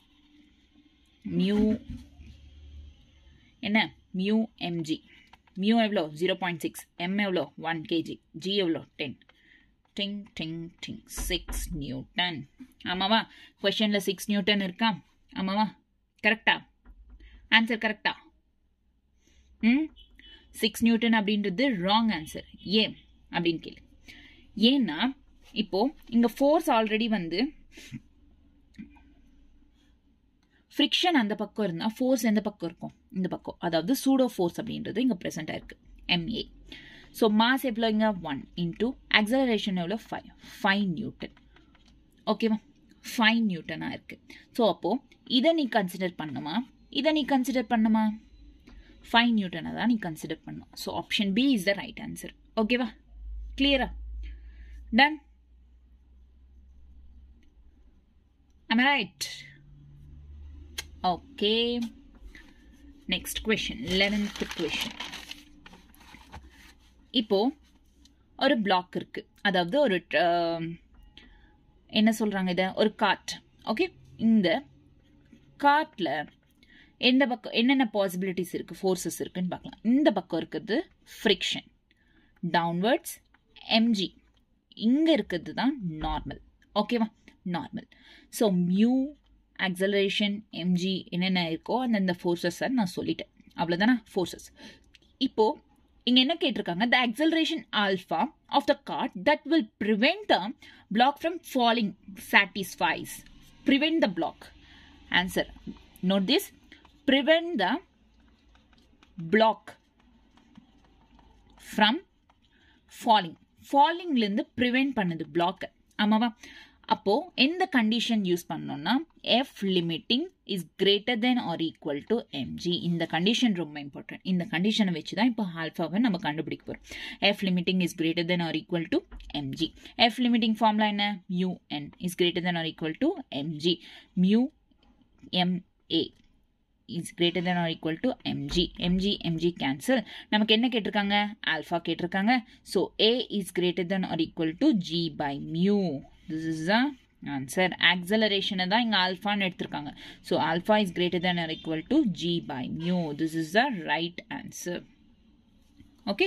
mu என்ன மியூ எம்ஜி மியூ எவ்வளோ ஜீரோ பாயிண்ட் சிக்ஸ் எம் எவ்வளோ ஒன் கேஜி ஜி எவ்வளோ டென் டிங் டிங் டிங் சிக்ஸ் நியூட்டன் ஆமாவா கொஷனில் சிக்ஸ் நியூட்டன் இருக்கா ஆமாவா கரெக்டா ஆன்சர் கரெக்டா ம் சிக்ஸ் நியூட்டன் அப்படின்றது ராங் ஆன்சர் ஏன் அப்படின்னு கேளு ஏன்னா இப்போ இங்க ஃபோர்ஸ் ஆல்ரெடி வந்து ஃப்ரிக்ஷன் அந்த பக்கம் இருந்தால் ஃபோர்ஸ் எந்த பக்கம் இருக்கும் இந்த பக்கம் அதாவது சூடோ ஃபோர்ஸ் அப்படின்றது இங்கே ப்ரெசென்ட் ஆயிருக்கு எம்ஏ ஸோ மாஸ் எவ்வளோ இங்கே ஒன் இன்டூ அக்சலரேஷன் எவ்வளோ ஃபைவ் ஃபைவ் நியூட்டன் ஓகேவா ஃபைவ் நியூட்டனாக இருக்குது ஸோ அப்போது இதை நீ கன்சிடர் பண்ணுமா இதை நீ கன்சிடர் பண்ணுமா ஃபைவ் நியூட்டனை தான் நீ கன்சிடர் பண்ணும் so option B is the right answer ஓகேவா கிளியரா done am I right? Okay. Next question, 11th question. இப்போ ஒரு பிளாக் இருக்கு அதாவது ஒரு um, என்ன சொல்றாங்க இதை ஒரு காட் ஓகே இந்த காட்டில் எந்த பக்கம் என்னென்ன பாசிபிலிட்டிஸ் இருக்கு ஃபோர்ஸஸ் இருக்குன்னு பார்க்கலாம் இந்த பக்கம் இருக்கிறது ஃப்ரிக்ஷன் டவுன்வர்ட்ஸ் எம்ஜி இங்கே இருக்கிறது தான் நார்மல் ஓகேவா normal so mu acceleration MG என்னென்ன இருக்கோ அந்தந்த ஃபோர்ஸஸை நான் சொல்லிட்டேன் அவ்வளோதானே ஃபோர்ஸஸ் இப்போ இங்கே என்ன கேட்டிருக்காங்க the acceleration alpha of the cart that will prevent the block from falling satisfies prevent the block answer note this prevent the block from falling ஃபாலிங்லேருந்து ப்ரிவெண்ட் பண்ணுது பிளாக்கை ஆமாவா அப்போ எந்த கண்டிஷன் யூஸ் பண்ணோம்னா F limiting is greater than or equal to MG இந்த condition ரொம்ப important இந்த கண்டிஷனை வச்சு தான் இப்போ ஆல்ஃபாவை நம்ம கண்டுபிடிக்க போகிறோம் F limiting is greater than or equal to MG F limiting ஃபார்ம்ல என்ன mu N is greater than or equal to MG mu MA is greater than or equal to MG MG MG cancel நமக்கு என்ன கேட்டிருக்காங்க alpha கேட்டிருக்காங்க so A is greater than or equal to G by mu this is the answer ஆக்சலரேஷனை தான் இங்கே ஆல்ஃபான்னு எடுத்திருக்காங்க so alpha is greater than or equal to G by mu this is the right answer okay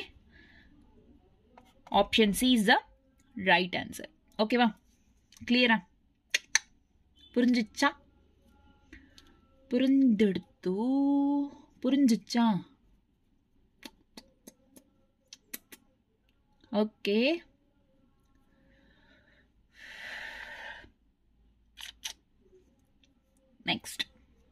option C is the right answer ஓகேவா கிளியரா புரிஞ்சிச்சா புரிந்தெடுத்து புரிஞ்சிச்சா ஓகே நெக்ஸ்ட்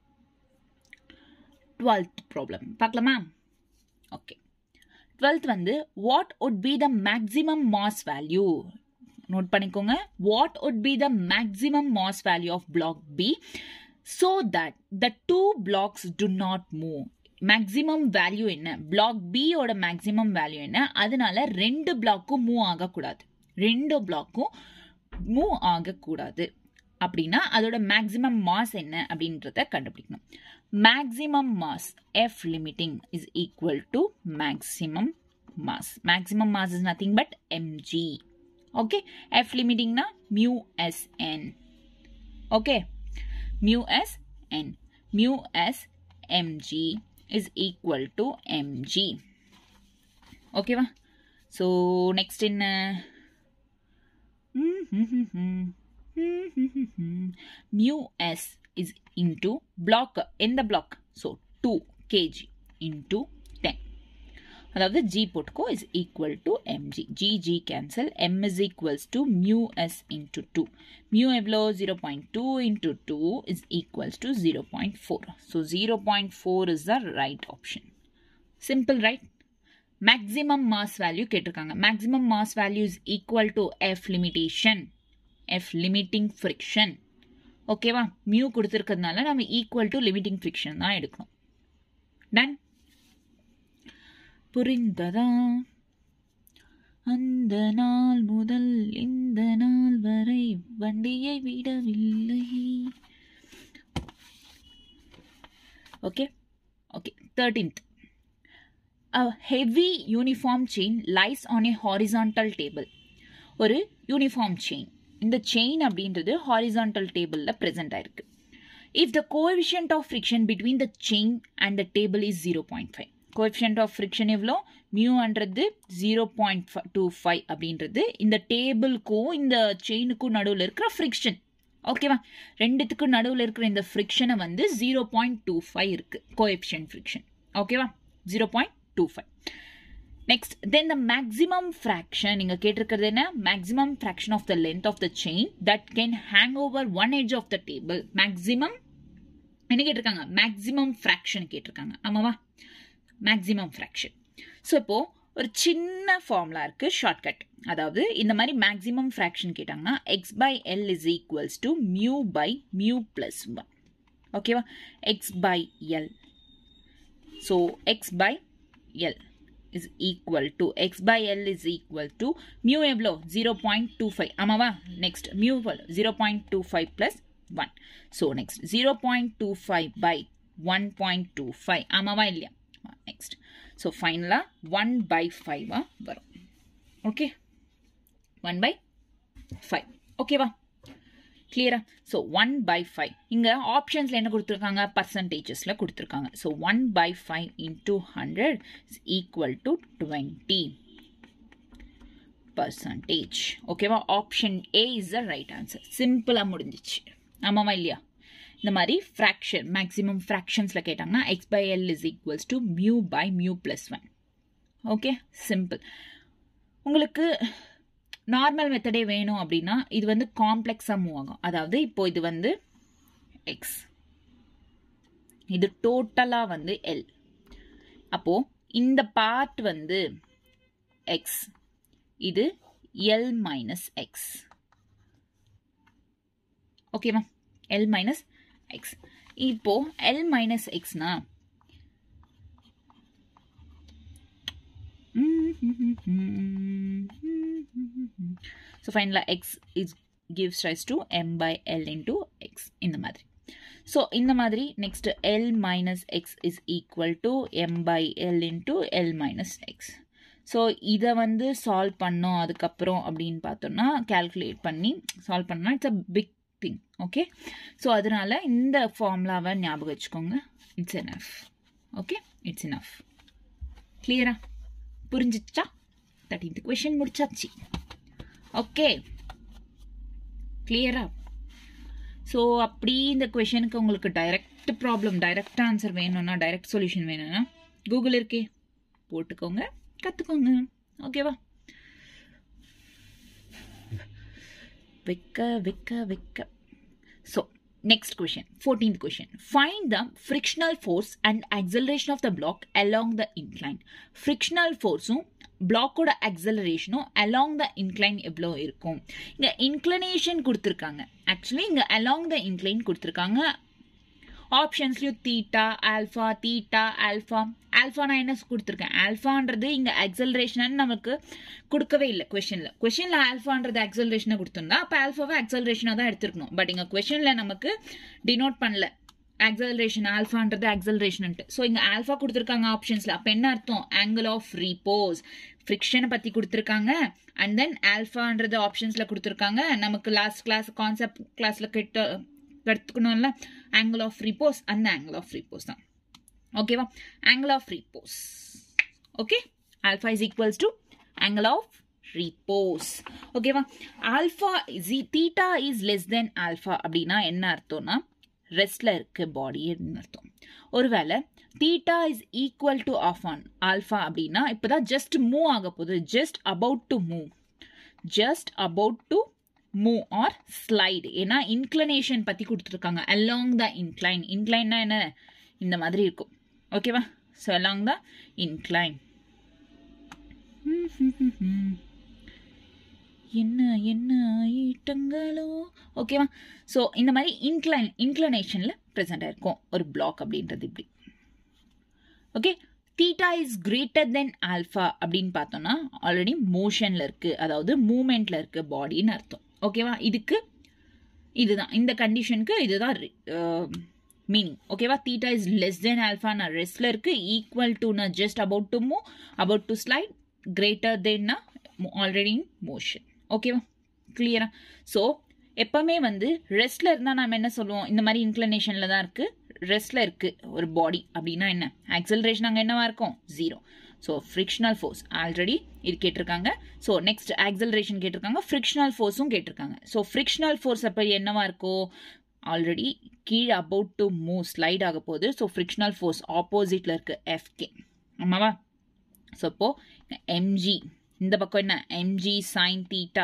டுவெல்த் ப்ராப்ளம் பார்க்கலாமா ஓகே டுவெல்த் வந்து what would be the maximum mass value note பண்ணிக்கோங்க what would be the maximum mass value of block B so that the two blocks to not move maximum value என்ன block பியோட maximum value என்ன அதனால ரெண்டு பிளாக்கும் move ஆகக்கூடாது ரெண்டு பிளாக்கும் move ஆகக்கூடாது அப்படின்னா அதோட மேக்ஸிமம் மாஸ் என்ன அப்படின்றத கண்டுபிடிக்கணும் maximum mass F limiting is equal to maximum mass maximum mass is nothing but MG okay F லிமிட்டிங்னா mu S N okay mu s n mu s mg is equal to mg ஓகேவா so next என்ன mu S is into block எந்த block so two KG into ten அதாவது G போட்டுக்கோ is equal to MG G G cancel M is equals to mu S into two mu எவ்வளோ zero point two into two is equals to zero point four so zero point four is the right option simple right maximum mass value கேட்டிருக்காங்க maximum mass value is equal to F limitation F limiting friction ஓகேவா mu கொடுத்துருக்கிறதுனால நம்ம equal to limiting friction தான் எடுக்கணும் ton புரிந்ததா அந்த நாள் முதல் இந்த நாள் வரை வண்டியை விடவில்லை okay okay thirteenth A heavy uniform chain lies on a horizontal table. ஒரு யூனிஃபார்ம் செயின் இந்த செயின் அப்படின்றது ஹாரிசான்டல் டேபிளில் ப்ரெசென்ட் ஆயிருக்கு if the coefficient of friction between the chain and the table is zero point five coefficient of friction எவ்வளோ மியூன்றது zero point two five அப்படின்றது இந்த டேபிளுக்கும் இந்த செயினுக்கும் நடுவில் இருக்கிற ஃப்ரிக்ஷன் ஓகேவா ரெண்டுத்துக்கும் நடுவில் இருக்கிற இந்த ஃப்ரிக்ஷனை வந்து ஜீரோ பாயிண்ட் டூ ஃபைவ் இருக்குது கோஎஃபிஷியன்ட் ஃப்ரிக்ஷன் ஓகேவா zero point two five next then the maximum fraction நீங்கள் கேட்டிருக்கிறது என்ன maximum fraction of the length of the chain that can hang over one edge of the table maximum என்ன கேட்டிருக்காங்க maximum fraction கேட்டிருக்காங்க ஆமாவா maximum fraction so இப்போ ஒரு சின்ன ஃபார்முலா இருக்கு ஷார்ட்கட் அதாவது இந்த மாதிரி மேக்ஸிமம் ஃப்ராக்ஷன் கேட்டாங்கன்னா X by L is equals to mu by mu plus one ஓகேவா X by L so X by L is equal to x by L is equal to mu எவ்வளோ 0.25 ஆமாவா next mu 0.25 plus 1 so next 0.25 by 1.25 ஆமாவா இல்லையா next so ஃபைனலாக 1 by 5 வரும் okay 1 by 5 ஓகேவா கிளியரா so one by five இங்கே ஆப்ஷன்ஸில் என்ன கொடுத்துருக்காங்க பர்சன்டேஜஸில் கொடுத்துருக்காங்க so one by five into hundred is equal to twenty percentage ஓகேவா option A is the right answer சிம்பிளாக முடிஞ்சிச்சு ஆமாவா இல்லையா இந்த மாதிரி ஃப்ராக்ஷன் மேக்ஸிமம் ஃப்ராக்ஷன்ஸில் கேட்டாங்கன்னா X by L is equals to mu by mu plus one okay simple உங்களுக்கு நார்மல் மெத்தடே வேணும் அப்படின்னா இது வந்து காம்ப்ளெக்ஸாக மூவ் ஆகும் அதாவது இப்போ இது வந்து எக்ஸ் இது டோட்டலாக வந்து எல் அப்போ இந்த பார்ட் வந்து எக்ஸ் இது எல் மைனஸ் எக்ஸ் ஓகேவா எல் மைனஸ் எக்ஸ் இப்போ எல் மைனஸ் எக்ஸ்னா ஸோ ஃபைனலாக X is gives rise to M by L into X இந்த மாதிரி ஸோ இந்த மாதிரி next L minus X is equal to M by L into L minus X so இதை வந்து solve பண்ணோம் அதுக்கப்புறம் அப்படின்னு பார்த்தோம்னா கேல்குலேட் பண்ணி சால்வ் பண்ணால் it's a big thing okay so அதனால இந்த ஃபார்முலாவை ஞாபகம் வச்சுக்கோங்க it's enough okay it's enough கிளியரா புரிஞ்சிச்சா தேர்ட்டீன்த் கொஷின் முடிச்சாச்சு ஓகே கிளியரா ஸோ அப்படி இந்த கொஷனுக்கு உங்களுக்கு டைரக்ட் ப்ராப்ளம் டைரக்ட் ஆன்சர் வேணும்னா டைரக்ட் சொல்யூஷன் வேணும்னா கூகுள் இருக்கே போட்டுக்கோங்க கற்றுக்கோங்க ஓகேவா வைக்க வைக்க வைக்க so next question 14th question find the frictional force and acceleration of the block along the incline frictional forceம் பிளாக்கோட அக்சலரேஷனும் அலாங் த இன்க்ளைன் எவ்வளோ இருக்கும் இங்கே இன்க்ளனேஷன் கொடுத்துருக்காங்க ஆக்சுவலி இங்கே அலாங் த இன்க்ளைன் கொடுத்துருக்காங்க ஆப்ஷன்ஸ்லையும் theta alpha theta alpha alpha நான் என்ன கொடுத்துருக்கேன் ஆல்ஃபான்றது இங்கே அக்சலரேஷன் நமக்கு கொடுக்கவே இல்லை கொஷனில் கொஷனில் ஆல்ஃபான்றது அக்சலரேஷனை கொடுத்துருந்தா அப்போ ஆல்ஃபாவை அக்சலரேஷனாக தான் எடுத்துருக்கணும் பட் இங்கே கொஷனில் நமக்கு டினோட் பண்ணல அக்சலரேஷன் ஆல்ஃபான்றது அக்சலரேஷன்ட்டு ஸோ இங்கே ஆல்ஃபா கொடுத்துருக்காங்க ஆப்ஷன்ஸில் அப்போ என்ன அர்த்தம் ஆங்கிள் ஆஃப் ரீபோஸ் ஃப்ரிக்ஷனை பற்றி கொடுத்துருக்காங்க அண்ட் தென் ஆல்ஃபான்றது ஆப்ஷன்ஸில் கொடுத்துருக்காங்க நமக்கு லாஸ்ட் கிளாஸ் கான்செப்ட் கிளாஸில் கிட்ட கற்றுக்கணும்ல ஆங்கிள் ஆஃப் ரிப்போஸ் அந்த ஆங்கிள் ஆஃப் ரிப்போஸ் தான் ஓகேவா angle of repose okay alpha is equals to angle of repose ஓகேவா alpha G theta is less than alpha அப்படின்னா என்ன அர்த்தம்னா ரெஸ்ட்ல இருக்கு பாடி அர்த்தம் ஒருவேளை தீட்டா இஸ் ஈக்குவல் டு ஆஃப் ஆன் ஆல்ஃபா அப்படின்னா இப்போதான் ஜஸ்ட் மூவ் ஆக போகுது just about to move just about to move or slide ஏன்னா இன்க்ளனேஷன் பற்றி கொடுத்துருக்காங்க அலாங் த இன்க்ளைன் இன்க்ளைன்னா என்ன இந்த மாதிரி இருக்கும் ஓகேவா ஸோ அலாங் த இன்க்ளைன் என்ன என்ன ஐட்டங்களோ ஓகேவா ஸோ இந்த மாதிரி இன்க்ளைன் இன்க்ளனேஷனில் ப்ரெசென்ட் ஆயிருக்கும் ஒரு பிளாக் அப்படின்றது இப்படி okay theta is greater than alpha அப்படின்னு பார்த்தோம்னா ஆல்ரெடி மோஷனில் இருக்குது அதாவது மூமெண்ட்டில் இருக்குது பாடின்னு அர்த்தம் ஓகேவா இதுக்கு இதுதான் இந்த கண்டிஷனுக்கு இதுதான் மீனிங் ஓகேவா theta is less than alpha நான் ரெஸ்ட்ல இருக்கு ஈக்குவல் டு நான் just about to move about to slide greater தென்னா ஆல்ரெடி இன் மோஷன் ஓகேவா கிளியரா ஸோ எப்பவுமே வந்து ரெஸ்ட்ல இருந்தால் நம்ம என்ன சொல்லுவோம் இந்த மாதிரி இன்க்ளனேஷனில் தான் இருக்கு ரெஸ்ட்ல இருக்கு ஒரு பாடி அப்படின்னா என்ன ஆக்சலரேஷன் அங்கே என்னவா இருக்கும் zero so frictional force already இது கேட்டிருக்காங்க ஸோ நெக்ஸ்ட் ஆக்சலரேஷன் கேட்டிருக்காங்க ஃப்ரிக்ஷனல் ஃபோர்ஸும் கேட்டிருக்காங்க ஸோ ஃப்ரிக்ஷனல் ஃபோர்ஸ் அப்போ என்னவா இருக்கும் ஆல்ரெடி கீழே அபவுட் டு மூவ் ஸ்லைட் ஆக போகுது ஸோ ஃப்ரிக்ஷனல் ஃபோர்ஸ் ஆப்போசிட்ல இருக்கு எஃப்கே ஆமாவா ஸோ இப்போ எம்ஜி இந்த பக்கம் என்ன MG sine theta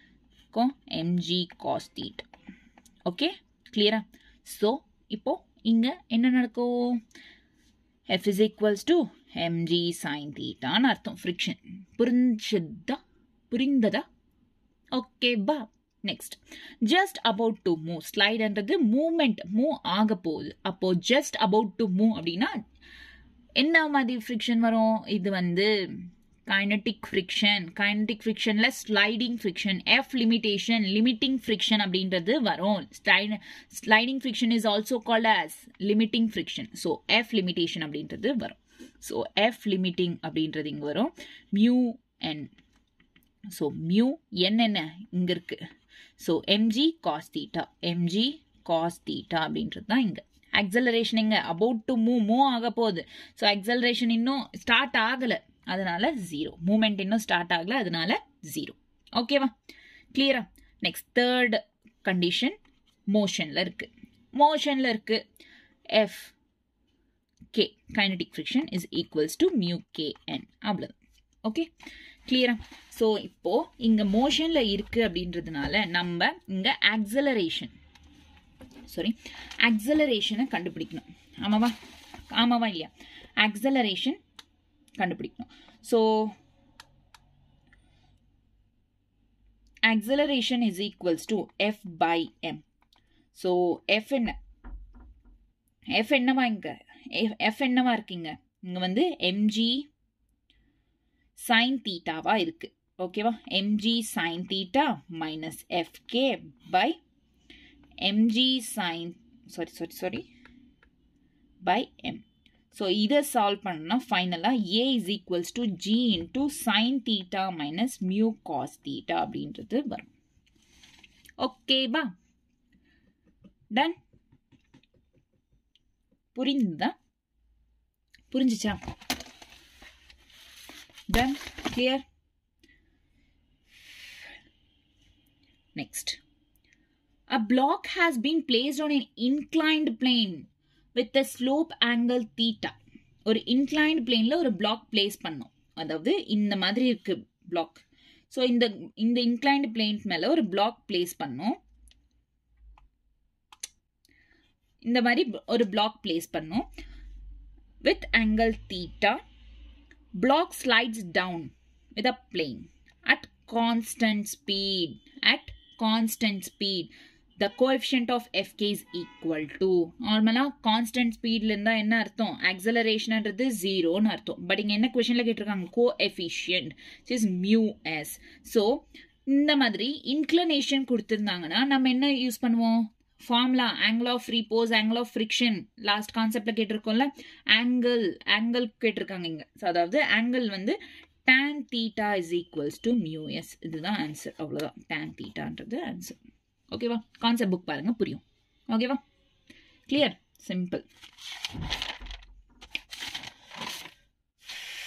MG cos theta okay கிளியரா ஸோ இப்போ இங்கே என்ன நடக்கும் F is equals to MG sine தீட்டான்னு அர்த்தம் ஃப்ரிக்ஷன் புரிஞ்சதா புரிந்ததா ஓகேவா next just about to move ஸ்லைடுன்றது மூமெண்ட் மூவ் ஆக போகுது அப்போ ஜஸ்ட் அபவுட் டு மூவ் அப்படின்னா என்ன மாதிரி ஃப்ரிக்ஷன் வரும் இது வந்து கைனட்டிக் ஃப்ரிக்ஷன் கைனட்டிக் ஃப்ரிக்ஷன்ல sliding friction F limitation limiting friction அப்படின்றது வரும் sliding friction is also called as limiting friction so F limitation அப்படின்றது வரும் ஸோ எஃப் லிமிட்டிங் அப்படின்றது இங்கே வரும் மியூ என் ஸோ மியூ என்னென்ன இங்கே இருக்கு so MG cos theta MG cos theta அப்படின்றது தான் இங்கே அக்சலரேஷன் இங்கே அபவுட் டு மூவ் மூவ் ஆக போகுது ஸோ அக்சலரேஷன் இன்னும் ஸ்டார்ட் ஆகலை அதனால ஜீரோ மூமெண்ட் இன்னும் ஸ்டார்ட் ஆகல அதனால ஜீரோ ஓகேவா கிளியரா நெக்ஸ்ட் தேர்ட் கண்டிஷன் மோஷனில் இருக்கு மோஷனில் இருக்கு F K kinetic friction is equals to mu K N அவ்வளோதான் ஓகே கிளியரா ஸோ இப்போ இங்கே மோஷனில் இருக்கு அப்படின்றதுனால நம்ம இங்கே ஆக்சலரேஷன் சாரி ஆக்சலரேஷனை கண்டுபிடிக்கணும் ஆமாவா ஆமாவா இல்லையா ஆக்சலரேஷன் கண்டுபிடிக்கணும் so acceleration is equals to F by M so F என்ன எஃப் என்னவா இங்க எஃப் என்னவா இருக்கீங்க இங்க வந்து எம்ஜி சைன் தீட்டாவா இருக்கு ஓகேவா எம்ஜி sine theta minus F K by M G sine sorry sorry sorry by M so இதை சால்வ் பண்ணால் ஃபைனலாக A is equals to G into sine theta minus mu cos theta அப்படின்றது வரும் ஓகேவா டன் புரிந்துதா புரிஞ்சிச்சா done clear next A block has been placed on an inclined plane with a slope angle theta. ஒரு inclined planeல ஒரு block place பண்ணோம் அதாவது இந்த மாதிரி இருக்கு block. ஸோ இந்த இந்த inclined plane மேல ஒரு block place பண்ணோம் இந்த மாதிரி ஒரு block place பண்ணோம் with angle theta. Block slides down with a plane at constant speed. At constant speed. the coefficient of fk is equal to நார்மலா கான்ஸ்டன்ட் ஸ்பீட்ல இருந்தா என்ன அர்த்தம் ஆக்சலரேஷன்ன்றது ஜீரோன்னு அர்த்தம் பட் இங்க என்ன கொஸ்டின்ல கேட்டிருக்காங்க coefficient is mu S so இந்த மாதிரி இன்க்ளனேஷன் கொடுத்துருந்தாங்கன்னா நம்ம என்ன யூஸ் பண்ணுவோம் formula angle of repose angle of friction last கான்செப்ட்ல கேட்டிருக்கோம்ல ஆங்கிள் ஆங்கிள் கேட்டிருக்காங்க இங்க ஸோ அதாவது ஆங்கிள் வந்து tan theta is equals to mu s இதுதான் ஆன்சர் அவ்வளோதான் tan thetaன்றது ஆன்சர் ஓகேவா கான்செப்ட் புக் பாருங்க புரியும் ஓகேவா clear simple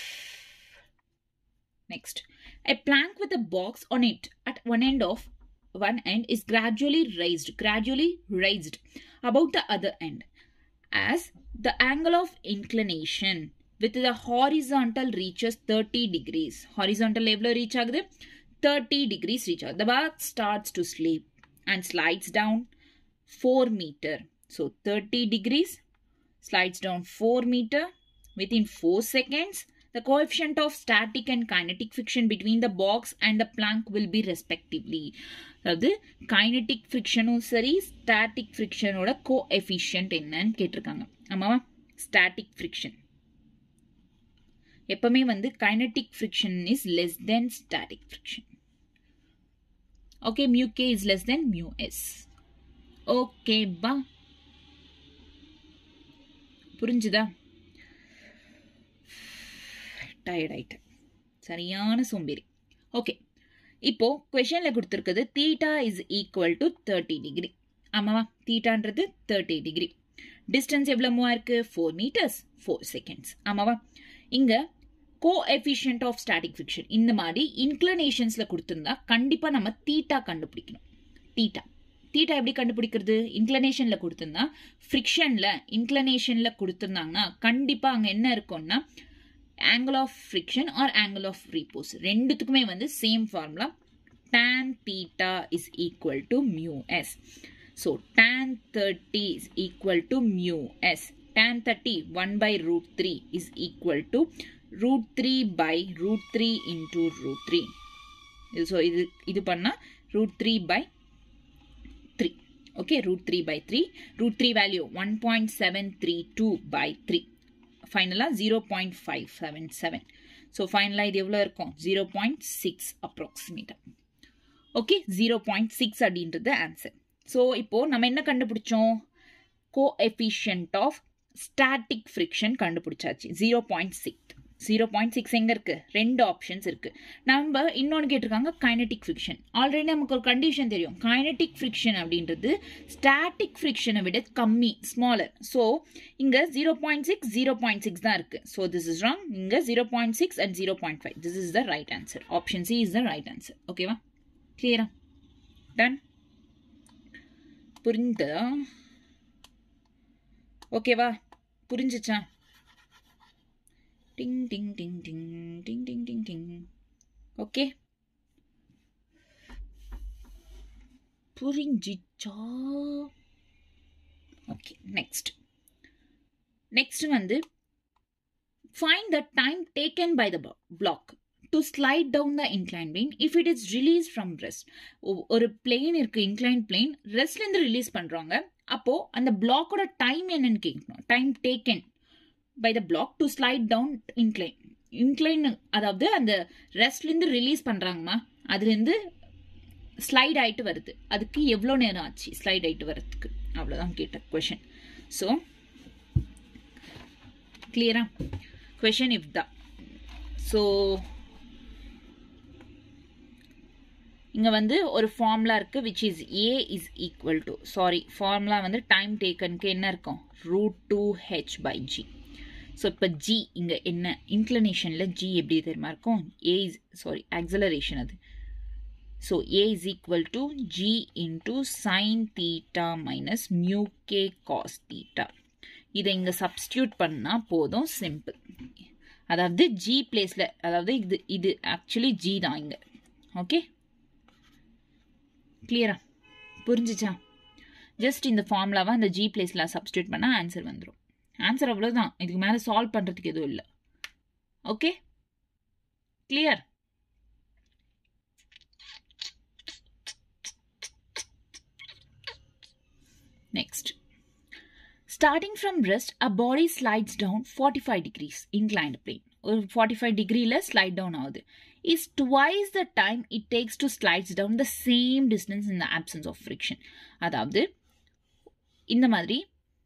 next a plank with a box on it at one end of one end is gradually raised, gradually raised about the other end as the angle of inclination with the horizontal reaches 30 degrees. Horizontal எவ்வளோ reach ஆகுது 30 degrees reach ஆகுது. The bar starts to slip and slides down 4 meter. So 30 degrees slides down 4 meter within 4 seconds. The coefficient of static and kinetic friction between the box and the plank will be respectively. அதாவது kinetic ஃப்ரிக்ஷனும் சரி static ஃப்ரிக்ஷனோட கோ efficient என்னன்னு கேட்டிருக்காங்க ஆமாவா static friction எப்பவுமே வந்து kinetic friction is less than static friction okay mu K is less than mu S okay பா புரிஞ்சுதா டயர்ட் ஆயிட்டேன் சரியான சோம்பேறி ஓகே இப்போ கொஷனில் கொடுத்துருக்குது theta is equal to thirty degree ஆமாவா தீட்டான்றது தேர்ட்டி டிகிரி டிஸ்டன்ஸ் எவ்வளோ மூவா இருக்கு ஃபோர் மீட்டர்ஸ் ஃபோர் செகண்ட்ஸ் ஆமாவா இங்கே coefficient of static friction இந்த மாதிரி இன்க்ளனேஷன்ஸில் கொடுத்துருந்தா கண்டிப்பாக நம்ம தீட்டா கண்டுபிடிக்கணும் தீட்டா தீட்டா எப்படி கண்டுபிடிக்கிறது இன்க்ளனேஷனில் கொடுத்துருந்தா ஃப்ரிக்ஷனில் இன்க்ளனேஷனில் கொடுத்துருந்தாங்கன்னா கண்டிப்பாக அங்கே என்ன இருக்கும்னா angle of friction or angle of repose ரெண்டுத்துக்குமே வந்து same formula tan theta is equal to mu s. So tan 30 is equal to mu s. Tan 30 1 by root 3 is equal to root 3 by root 3 into root 3. So இது இது பண்ணா root 3 by 3. Okay, root 3 by 3. Root 3 value 1.732 by 3. ஃபைனலாக zero point five seven seven so ஃபைனலாக இது எவ்வளோ இருக்கும் zero point six அப்ராக்சிமேட்டாக okay zero point six அப்படின்றது ஆன்சர் ஸோ இப்போது நம்ம என்ன கண்டுபிடிச்சோம் coefficient of static friction கண்டுபிடிச்சாச்சு zero point six zero point six எங்கே இருக்குது ரெண்டு ஆப்ஷன்ஸ் இருக்குது நம்ம இன்னொன்று கேட்டிருக்காங்க கைனட்டிக் ஃப்ரிக்ஷன் ஆல்ரெடி நமக்கு ஒரு கண்டிஷன் தெரியும் கைனட்டிக் ஃப்ரிக்ஷன் அப்படின்றது ஸ்டாட்டிக் ஃப்ரிக்ஷனை விட கம்மி ஸ்மாலர் ஸோ இங்கே zero point six zero point six தான் இருக்குது ஸோ திஸ் இஸ் ராங் இங்கே zero point six and zero point five this is the right answer option C is the right answer ஓகேவா கிளியரா done புரிந்ததா ஓகேவா புரிஞ்சிச்சா ding டிங் டிங் டிங் டிங் டிங் டிங் ding okay புரிஞ்சிச்சா okay next next வந்து find the time taken by the block to slide down the incline plane if it is release from rest ஒரு plane இருக்கு incline plane ரெஸ்ட்லேருந்து ரிலீஸ் பண்ணுறாங்க அப்போது அந்த பிளாக்கோட டைம் என்னன்னு கேட்கணும் time taken by the block to slide down incline incline அதாவது அந்த ரெஸ்ட்லேருந்து ரிலீஸ் பண்ணுறாங்கம்மா அதுலேருந்து ஸ்லைட் ஆகிட்டு வருது அதுக்கு எவ்வளோ நேரம் ஆச்சு ஸ்லைட் ஆகிட்டு வர்றதுக்கு அவ்வளோதான் கேட்ட கொஷின் ஸோ கிளியரா கொஷின் இஃப் தான் ஸோ இங்கே வந்து ஒரு ஃபார்முலா இருக்குது which is A is equal to sorry formula வந்து டைம் டேக்கனுக்கு என்ன இருக்கும் root two H by G so இப்போ ஜி இங்கே என்ன இன்க்ளனேஷனில் ஜி எப்படி தெரியுமா இருக்கும் ஏ இஸ் சாரி ஆக்சலரேஷன் அது so A is equal to G into sine theta minus mu K cos theta இதை இங்கே சப்ஸ்டியூட் பண்ணால் போதும் சிம்பிள் அதாவது ஜி பிளேஸில் அதாவது இது இது ஆக்சுவலி ஜி தான் இங்கே ஓகே கிளியரா புரிஞ்சிச்சா ஜஸ்ட் இந்த ஃபார்முலாவை அந்த ஜி பிளேஸில் சப்ஸ்டியூட் பண்ணால் ஆன்சர் வந்துடும் ஆன்சர் அவ்வளோதான் இதுக்கு மேலே சால்வ் பண்ணுறதுக்கு எதுவும் இல்லை okay clear Next. Starting from rest, a body slides down 45 degrees inclined plane. ஒரு 45 டிகிரியில் ஸ்லைட் டவுன் ஆகுது is twice the time it takes to slides down the same distance in the absence of friction அதாவது இந்த மாதிரி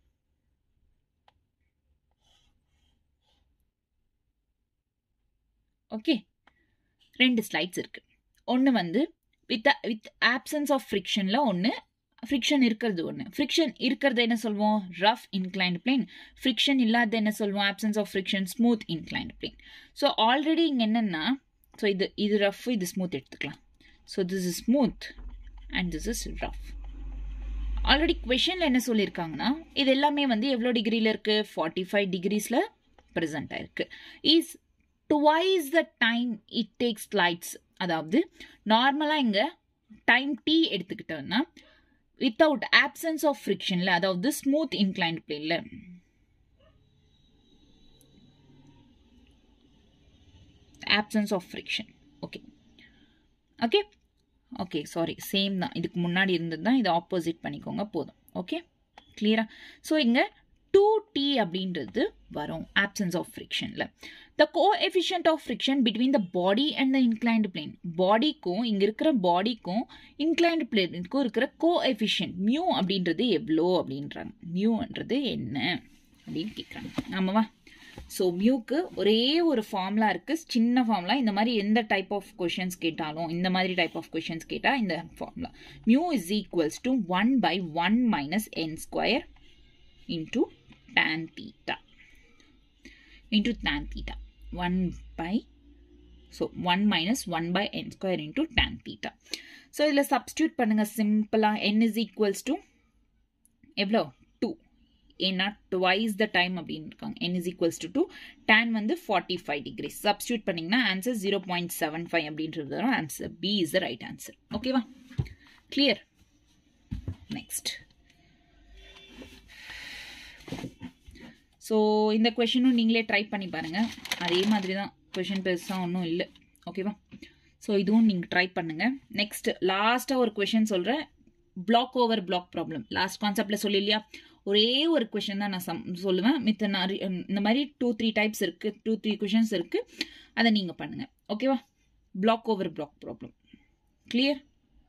ஓகே ரெண்டு slides இருக்கு ஒன்று வந்து வித் வித் ஆப்சன்ஸ் ஆஃப் ஃப்ரிக்ஷனில் ஒன்று ஃப்ரிக்ஷன் இருக்கிறது ஒன்று ஃப்ரிக்ஷன் இருக்கிறது என்ன சொல்வோம் ரஃப் இன்க்ளைன்ட் பிளேன் ஃப்ரிக்ஷன் இல்லாத என்ன சொல்வோம் absence of friction smooth inclined plane so already இங்கே என்னென்னா ஸோ இது இது ரஃப் இது ஸ்மூத் எடுத்துக்கலாம் so this is smooth and this is rough already கொஷனில் என்ன சொல்லியிருக்காங்கன்னா இது எல்லாமே வந்து எவ்வளோ டிகிரியில் இருக்குது ஃபார்ட்டி ஃபைவ் டிகிரிஸில் ப்ரெசென்ட் ஆயிருக்கு is twice the time it takes slides அதாவது நார்மலாக இங்கே டைம் டி எடுத்துக்கிட்டோம்னா வித்தவுட் ஆப்சன்ஸ் ஆஃப் ஃப்ரிக்ஷனில் அதாவது ஸ்மூத் இன்க்ளைன்ட் பிளேனில் absence of friction okay okay okay sorry same தான் இதுக்கு முன்னாடி இருந்தது தான் இதை ஆப்போசிட் பண்ணிக்கோங்க போதும் ஓகே கிளியரா ஸோ இங்கே டூ டி அப்படின்றது வரும் ஆப்சன்ஸ் ஆஃப் ஃப்ரிக்ஷனில் the coefficient of friction between the body and the inclined plane பாடிக்கும் இங்கே இருக்கிற பாடிக்கும் இன்க்ளைன்டு பிளேனுக்கும் இருக்கிற கோ எஃபிஷியன்ட் மியூ அப்படின்றது எவ்வளோ அப்படின்றாங்க மியூன்றது என்ன அப்படின்னு கேட்குறாங்க ஆமாவா ஸோ மியூக்கு ஒரே ஒரு ஃபார்முலா இருக்குது சின்ன ஃபார்முலா இந்த மாதிரி எந்த டைப் ஆஃப் கொஷின்ஸ் கேட்டாலும் இந்த மாதிரி டைப் ஆஃப் கொஷின்ஸ் கேட்டால் இந்த formula mu is equals to one by one minus N square into tan theta into tan theta 1 by so 1 minus 1 by n square into tan theta so இதில் substitute பண்ணுங்க சிம்பிளா n is equals to எவ்வளோ 2 ஏன்னா twice the time அப்படின்னு இருக்காங்க n is equals to 2 tan வந்து 45 degrees substitute பண்ணிங்கன்னா answer 0.75 அப்படின்றது வரும் answer B is the right answer ஓகேவா clear next ஸோ இந்த கொஷினும் நீங்களே ட்ரை பண்ணி பாருங்கள் அதே மாதிரி தான் கொஷின் பெருசாக ஒன்றும் இல்லை ஓகேவா ஸோ இதுவும் நீங்கள் ட்ரை பண்ணுங்கள் நெக்ஸ்ட் லாஸ்ட்டாக ஒரு கொஷின் சொல்கிறேன் block over block problem last கான்செப்டில் சொல்லிலையா ஒரே ஒரு கொஷின் தான் நான் சம் சொல்லுவேன் மித்த நான் இந்த மாதிரி டூ த்ரீ டைப்ஸ் இருக்குது டூ த்ரீ கொஷின்ஸ் இருக்குது அதை நீங்கள் பண்ணுங்கள் ஓகேவா block over block problem clear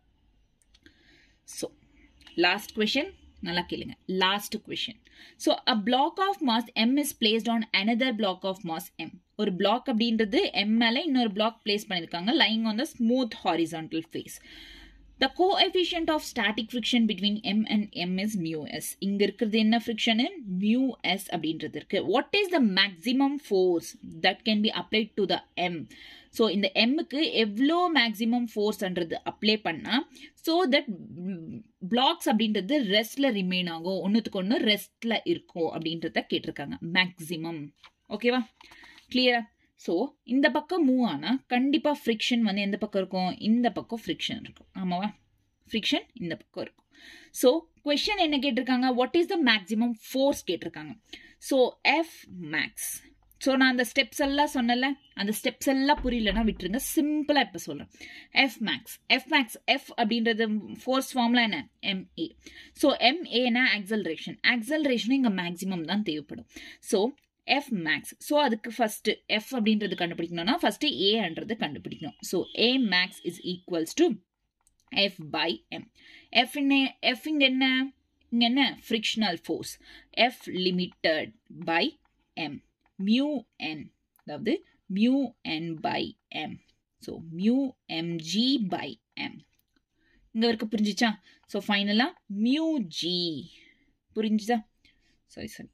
so last question நல்லா கேளுங்க last question so a block of mass M is placed on another block of mass M ஒரு பிளாக் அப்படின்றது எம் மேலே இன்னொரு பிளாக் பிளேஸ் பண்ணியிருக்காங்க lying on the smooth horizontal face the coefficient of static friction between M and M is mu S இங்கே இருக்கிறது என்ன ஃப்ரிக்ஷனு mu S அப்படின்றது இருக்கு what is the maximum force that can be applied to the M so இந்த எம்முக்கு எவ்வளோ maximum ஃபோர்ஸ்ன்றது அப்ளை பண்ணால் ஸோ தட் பிளாக்ஸ் அப்படின்றது ரெஸ்ட்ல ரிமைன் ஆகும் ஒன்றுத்துக்கு ஒன்று ரெஸ்ட்ல இருக்கும் அப்படின்றத கேட்டிருக்காங்க மேக்ஸிமம் ஓகேவா கிளியரா ஸோ இந்த பக்கம் மூவ் ஆனால் கண்டிப்பாக ஃப்ரிக்ஷன் வந்து எந்த பக்கம் இருக்கும் இந்த பக்கம் ஃப்ரிக்ஷன் இருக்கும் ஆமாவா ஃப்ரிக்ஷன் இந்த பக்கம் இருக்கும் ஸோ கொஷன் என்ன கேட்டிருக்காங்க what is the maximum force கேட்டிருக்காங்க ஸோ எஃப் மேக்ஸ் ஸோ நான் அந்த ஸ்டெப்ஸ் எல்லாம் சொன்னல அந்த ஸ்டெப்ஸ் எல்லாம் புரியலன்னா விட்டுருங்க சிம்பிளாக இப்போ சொல்கிறேன் F max F max F அப்படின்றது ஃபோர்ஸ் ஃபார்ம்லாம் என்ன எம்ஏ ஸோ எம்ஏனா ஆக்சலரேஷன் ஆக்சலரேஷனும் இங்கே மேக்ஸிமம் தான் தேவைப்படும் ஸோ எஃப் மேக்ஸ் ஸோ அதுக்கு ஃபஸ்ட்டு எஃப் அப்படின்றது கண்டுபிடிக்கணும்னா ஃபஸ்ட்டு ஏன்றது கண்டுபிடிக்கணும் so A max is equals to F by M F என்ன எஃப் இங்கே என்ன இங்கே என்ன frictional force F limited by M mu N அதாவது mu N by M so mu M G by M இங்கே வரைக்கும் புரிஞ்சிச்சா ஸோ ஃபைனலாக மியூ ஜி புரிஞ்சுதா சரி சரி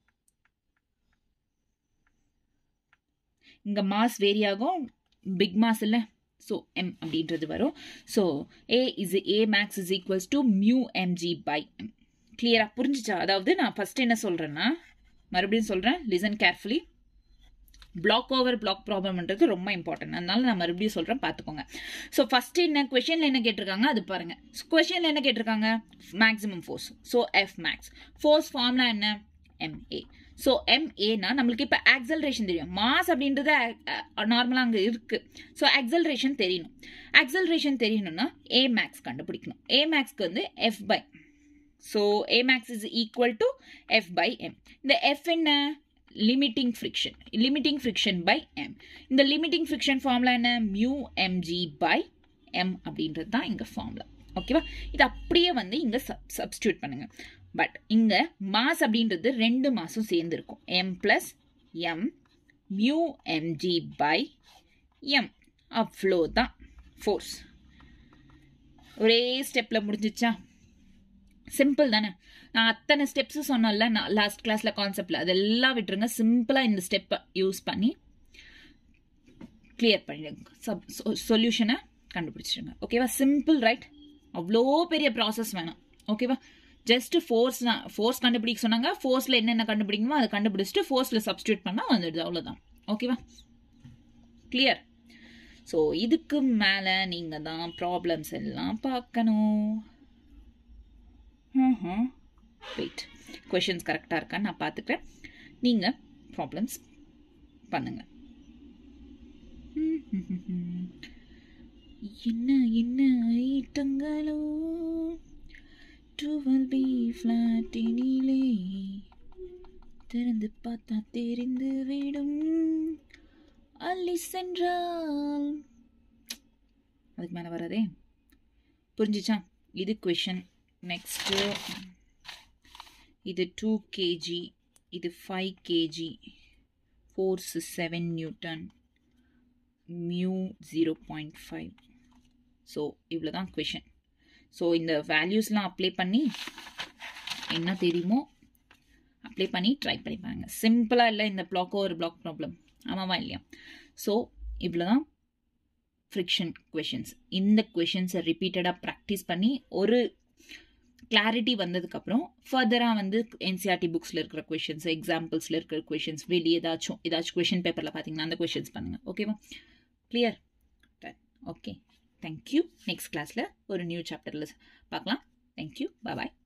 இங்கே மாஸ் வேரி ஆகும் பிக் மாஸ் இல்லை ஸோ எம் அப்படின்றது வரும் so A is A max is equals to mu M G by M கிளியராக புரிஞ்சிச்சா அதாவது நான் ஃபஸ்ட் என்ன சொல்கிறேன்னா மறுபடியும் சொல்கிறேன் listen carefully block over block ப்ராப்ளம்ன்றது ரொம்ப இம்பார்ட்டன்ட் அதனால நான் மறுபடியும் சொல்கிறேன் பார்த்துக்கோங்க ஸோ ஃபஸ்ட்டு என்ன கொஷனில் என்ன கேட்டிருக்காங்க அது பாருங்க கொஷனில் என்ன கேட்டிருக்காங்க maximum force so F max force ஃபார்ம்னா என்ன எம்ஏ ஸோ எம்ஏனா நம்மளுக்கு இப்போ ஆக்சலரேஷன் தெரியும் மாஸ் அப்படின்றது நார்மலாக அங்கே இருக்குது ஸோ ஆக்சலரேஷன் தெரியணும் ஆக்சலரேஷன் தெரியணும்னா ஏ மேக்ஸ் கண்டுபிடிக்கணும் ஏ மேக்ஸ்க்கு வந்து F by so A max is equal to F by M இந்த எஃப் என்ன limiting friction limiting friction by M இந்த லிமிட்டிங் ஃப்ரிக்ஷன் ஃபார்முலா என்ன மியூ எம்ஜி பை எம் அப்படின்றது தான் இங்கே ஃபார்முலா ஓகேவா இது அப்படியே வந்து இங்கே சப் சப்ஸ்டியூட் பண்ணுங்க பட் இங்கே மாஸ் அப்படின்றது ரெண்டு மாசம் சேர்ந்துருக்கும் M plus M mu M G by M அவ்வளோ தான் ஃபோர்ஸ் ஒரே ஸ்டெப்பில் முடிஞ்சிச்சா சிம்பிள் தானே நான் அத்தனை ஸ்டெப்ஸும் சொன்னோம்ல நான் லாஸ்ட் கிளாஸில் கான்செப்டில் அதெல்லாம் விட்டுருங்க சிம்பிளாக இந்த ஸ்டெப்பை யூஸ் பண்ணி கிளியர் பண்ணிடுங்க சப் சொல்யூஷனை கண்டுபிடிச்சிடுங்க ஓகேவா சிம்பிள் ரைட் அவ்வளோ பெரிய ப்ராசஸ் வேணாம் ஓகேவா ஜஸ்ட் ஃபோர்ஸ் ஃபோர்ஸ் கண்டுபிடிக்க சொன்னாங்க ஃபோர்ஸில் என்னென்ன கண்டுபிடிக்கணுமோ அதை கண்டுபிடிச்சிட்டு ஃபோர்ஸில் சப்ஸ்டியூட் பண்ணால் வந்துடுது அவ்வளோதான் ஓகேவா கிளியர் ஸோ இதுக்கு மேலே நீங்கள் தான் ப்ராப்ளம்ஸ் எல்லாம் பார்க்கணும் வெயிட் கொஷின்ஸ் கரெக்டாக இருக்கான்னு நான் பார்த்துக்கிறேன் நீங்கள் ப்ராப்ளம்ஸ் பண்ணுங்க என்ன என்ன ஐட்டங்களோ டுவெல் பி ஃப்ளாட்டினிலே திறந்து பார்த்தா தெரிந்து விடும் அள்ளி சென்றால் அதுக்கு மேலே வராதே புரிஞ்சிச்சா இது கொஷின் நெக்ஸ்ட்டு இது டூ கேஜி இது five K G force seven newton mu zero point five so இவ்வளோ தான் கொஷின் ஸோ இந்த வேல்யூஸ்லாம் அப்ளை பண்ணி என்ன தெரியுமோ அப்ளை பண்ணி ட்ரை பண்ணி பாருங்க சிம்பிளாக இல்லை இந்த பிளாக்கோ ஒரு பிளாக் ப்ராப்ளம் ஆமாவா இல்லையா ஸோ இவ்வளோ தான் ஃப்ரிக்ஷன் கொஷின்ஸ் இந்த கொஷின்ஸை ரிப்பீட்டடாக ப்ராக்டிஸ் பண்ணி ஒரு கிளாரிட்டி வந்ததுக்கப்புறம் ஃபர்தராக வந்து என்சிஆர்டி புக்ஸில் இருக்கிற கொஷின்ஸ் எக்ஸாம்பிள்ஸில் இருக்கிற கொஷின்ஸ் வெளியே ஏதாச்சும் ஏதாச்சும் கொஷின் பேப்பரில் பார்த்தீங்கன்னா அந்த கொஷின்ஸ் பண்ணுங்கள் ஓகேவா கிளியர் ஓகே தேங்க்யூ நெக்ஸ்ட் கிளாஸில் ஒரு நியூ சாப்டரில் பார்க்கலாம் தேங்க்யூ பாய்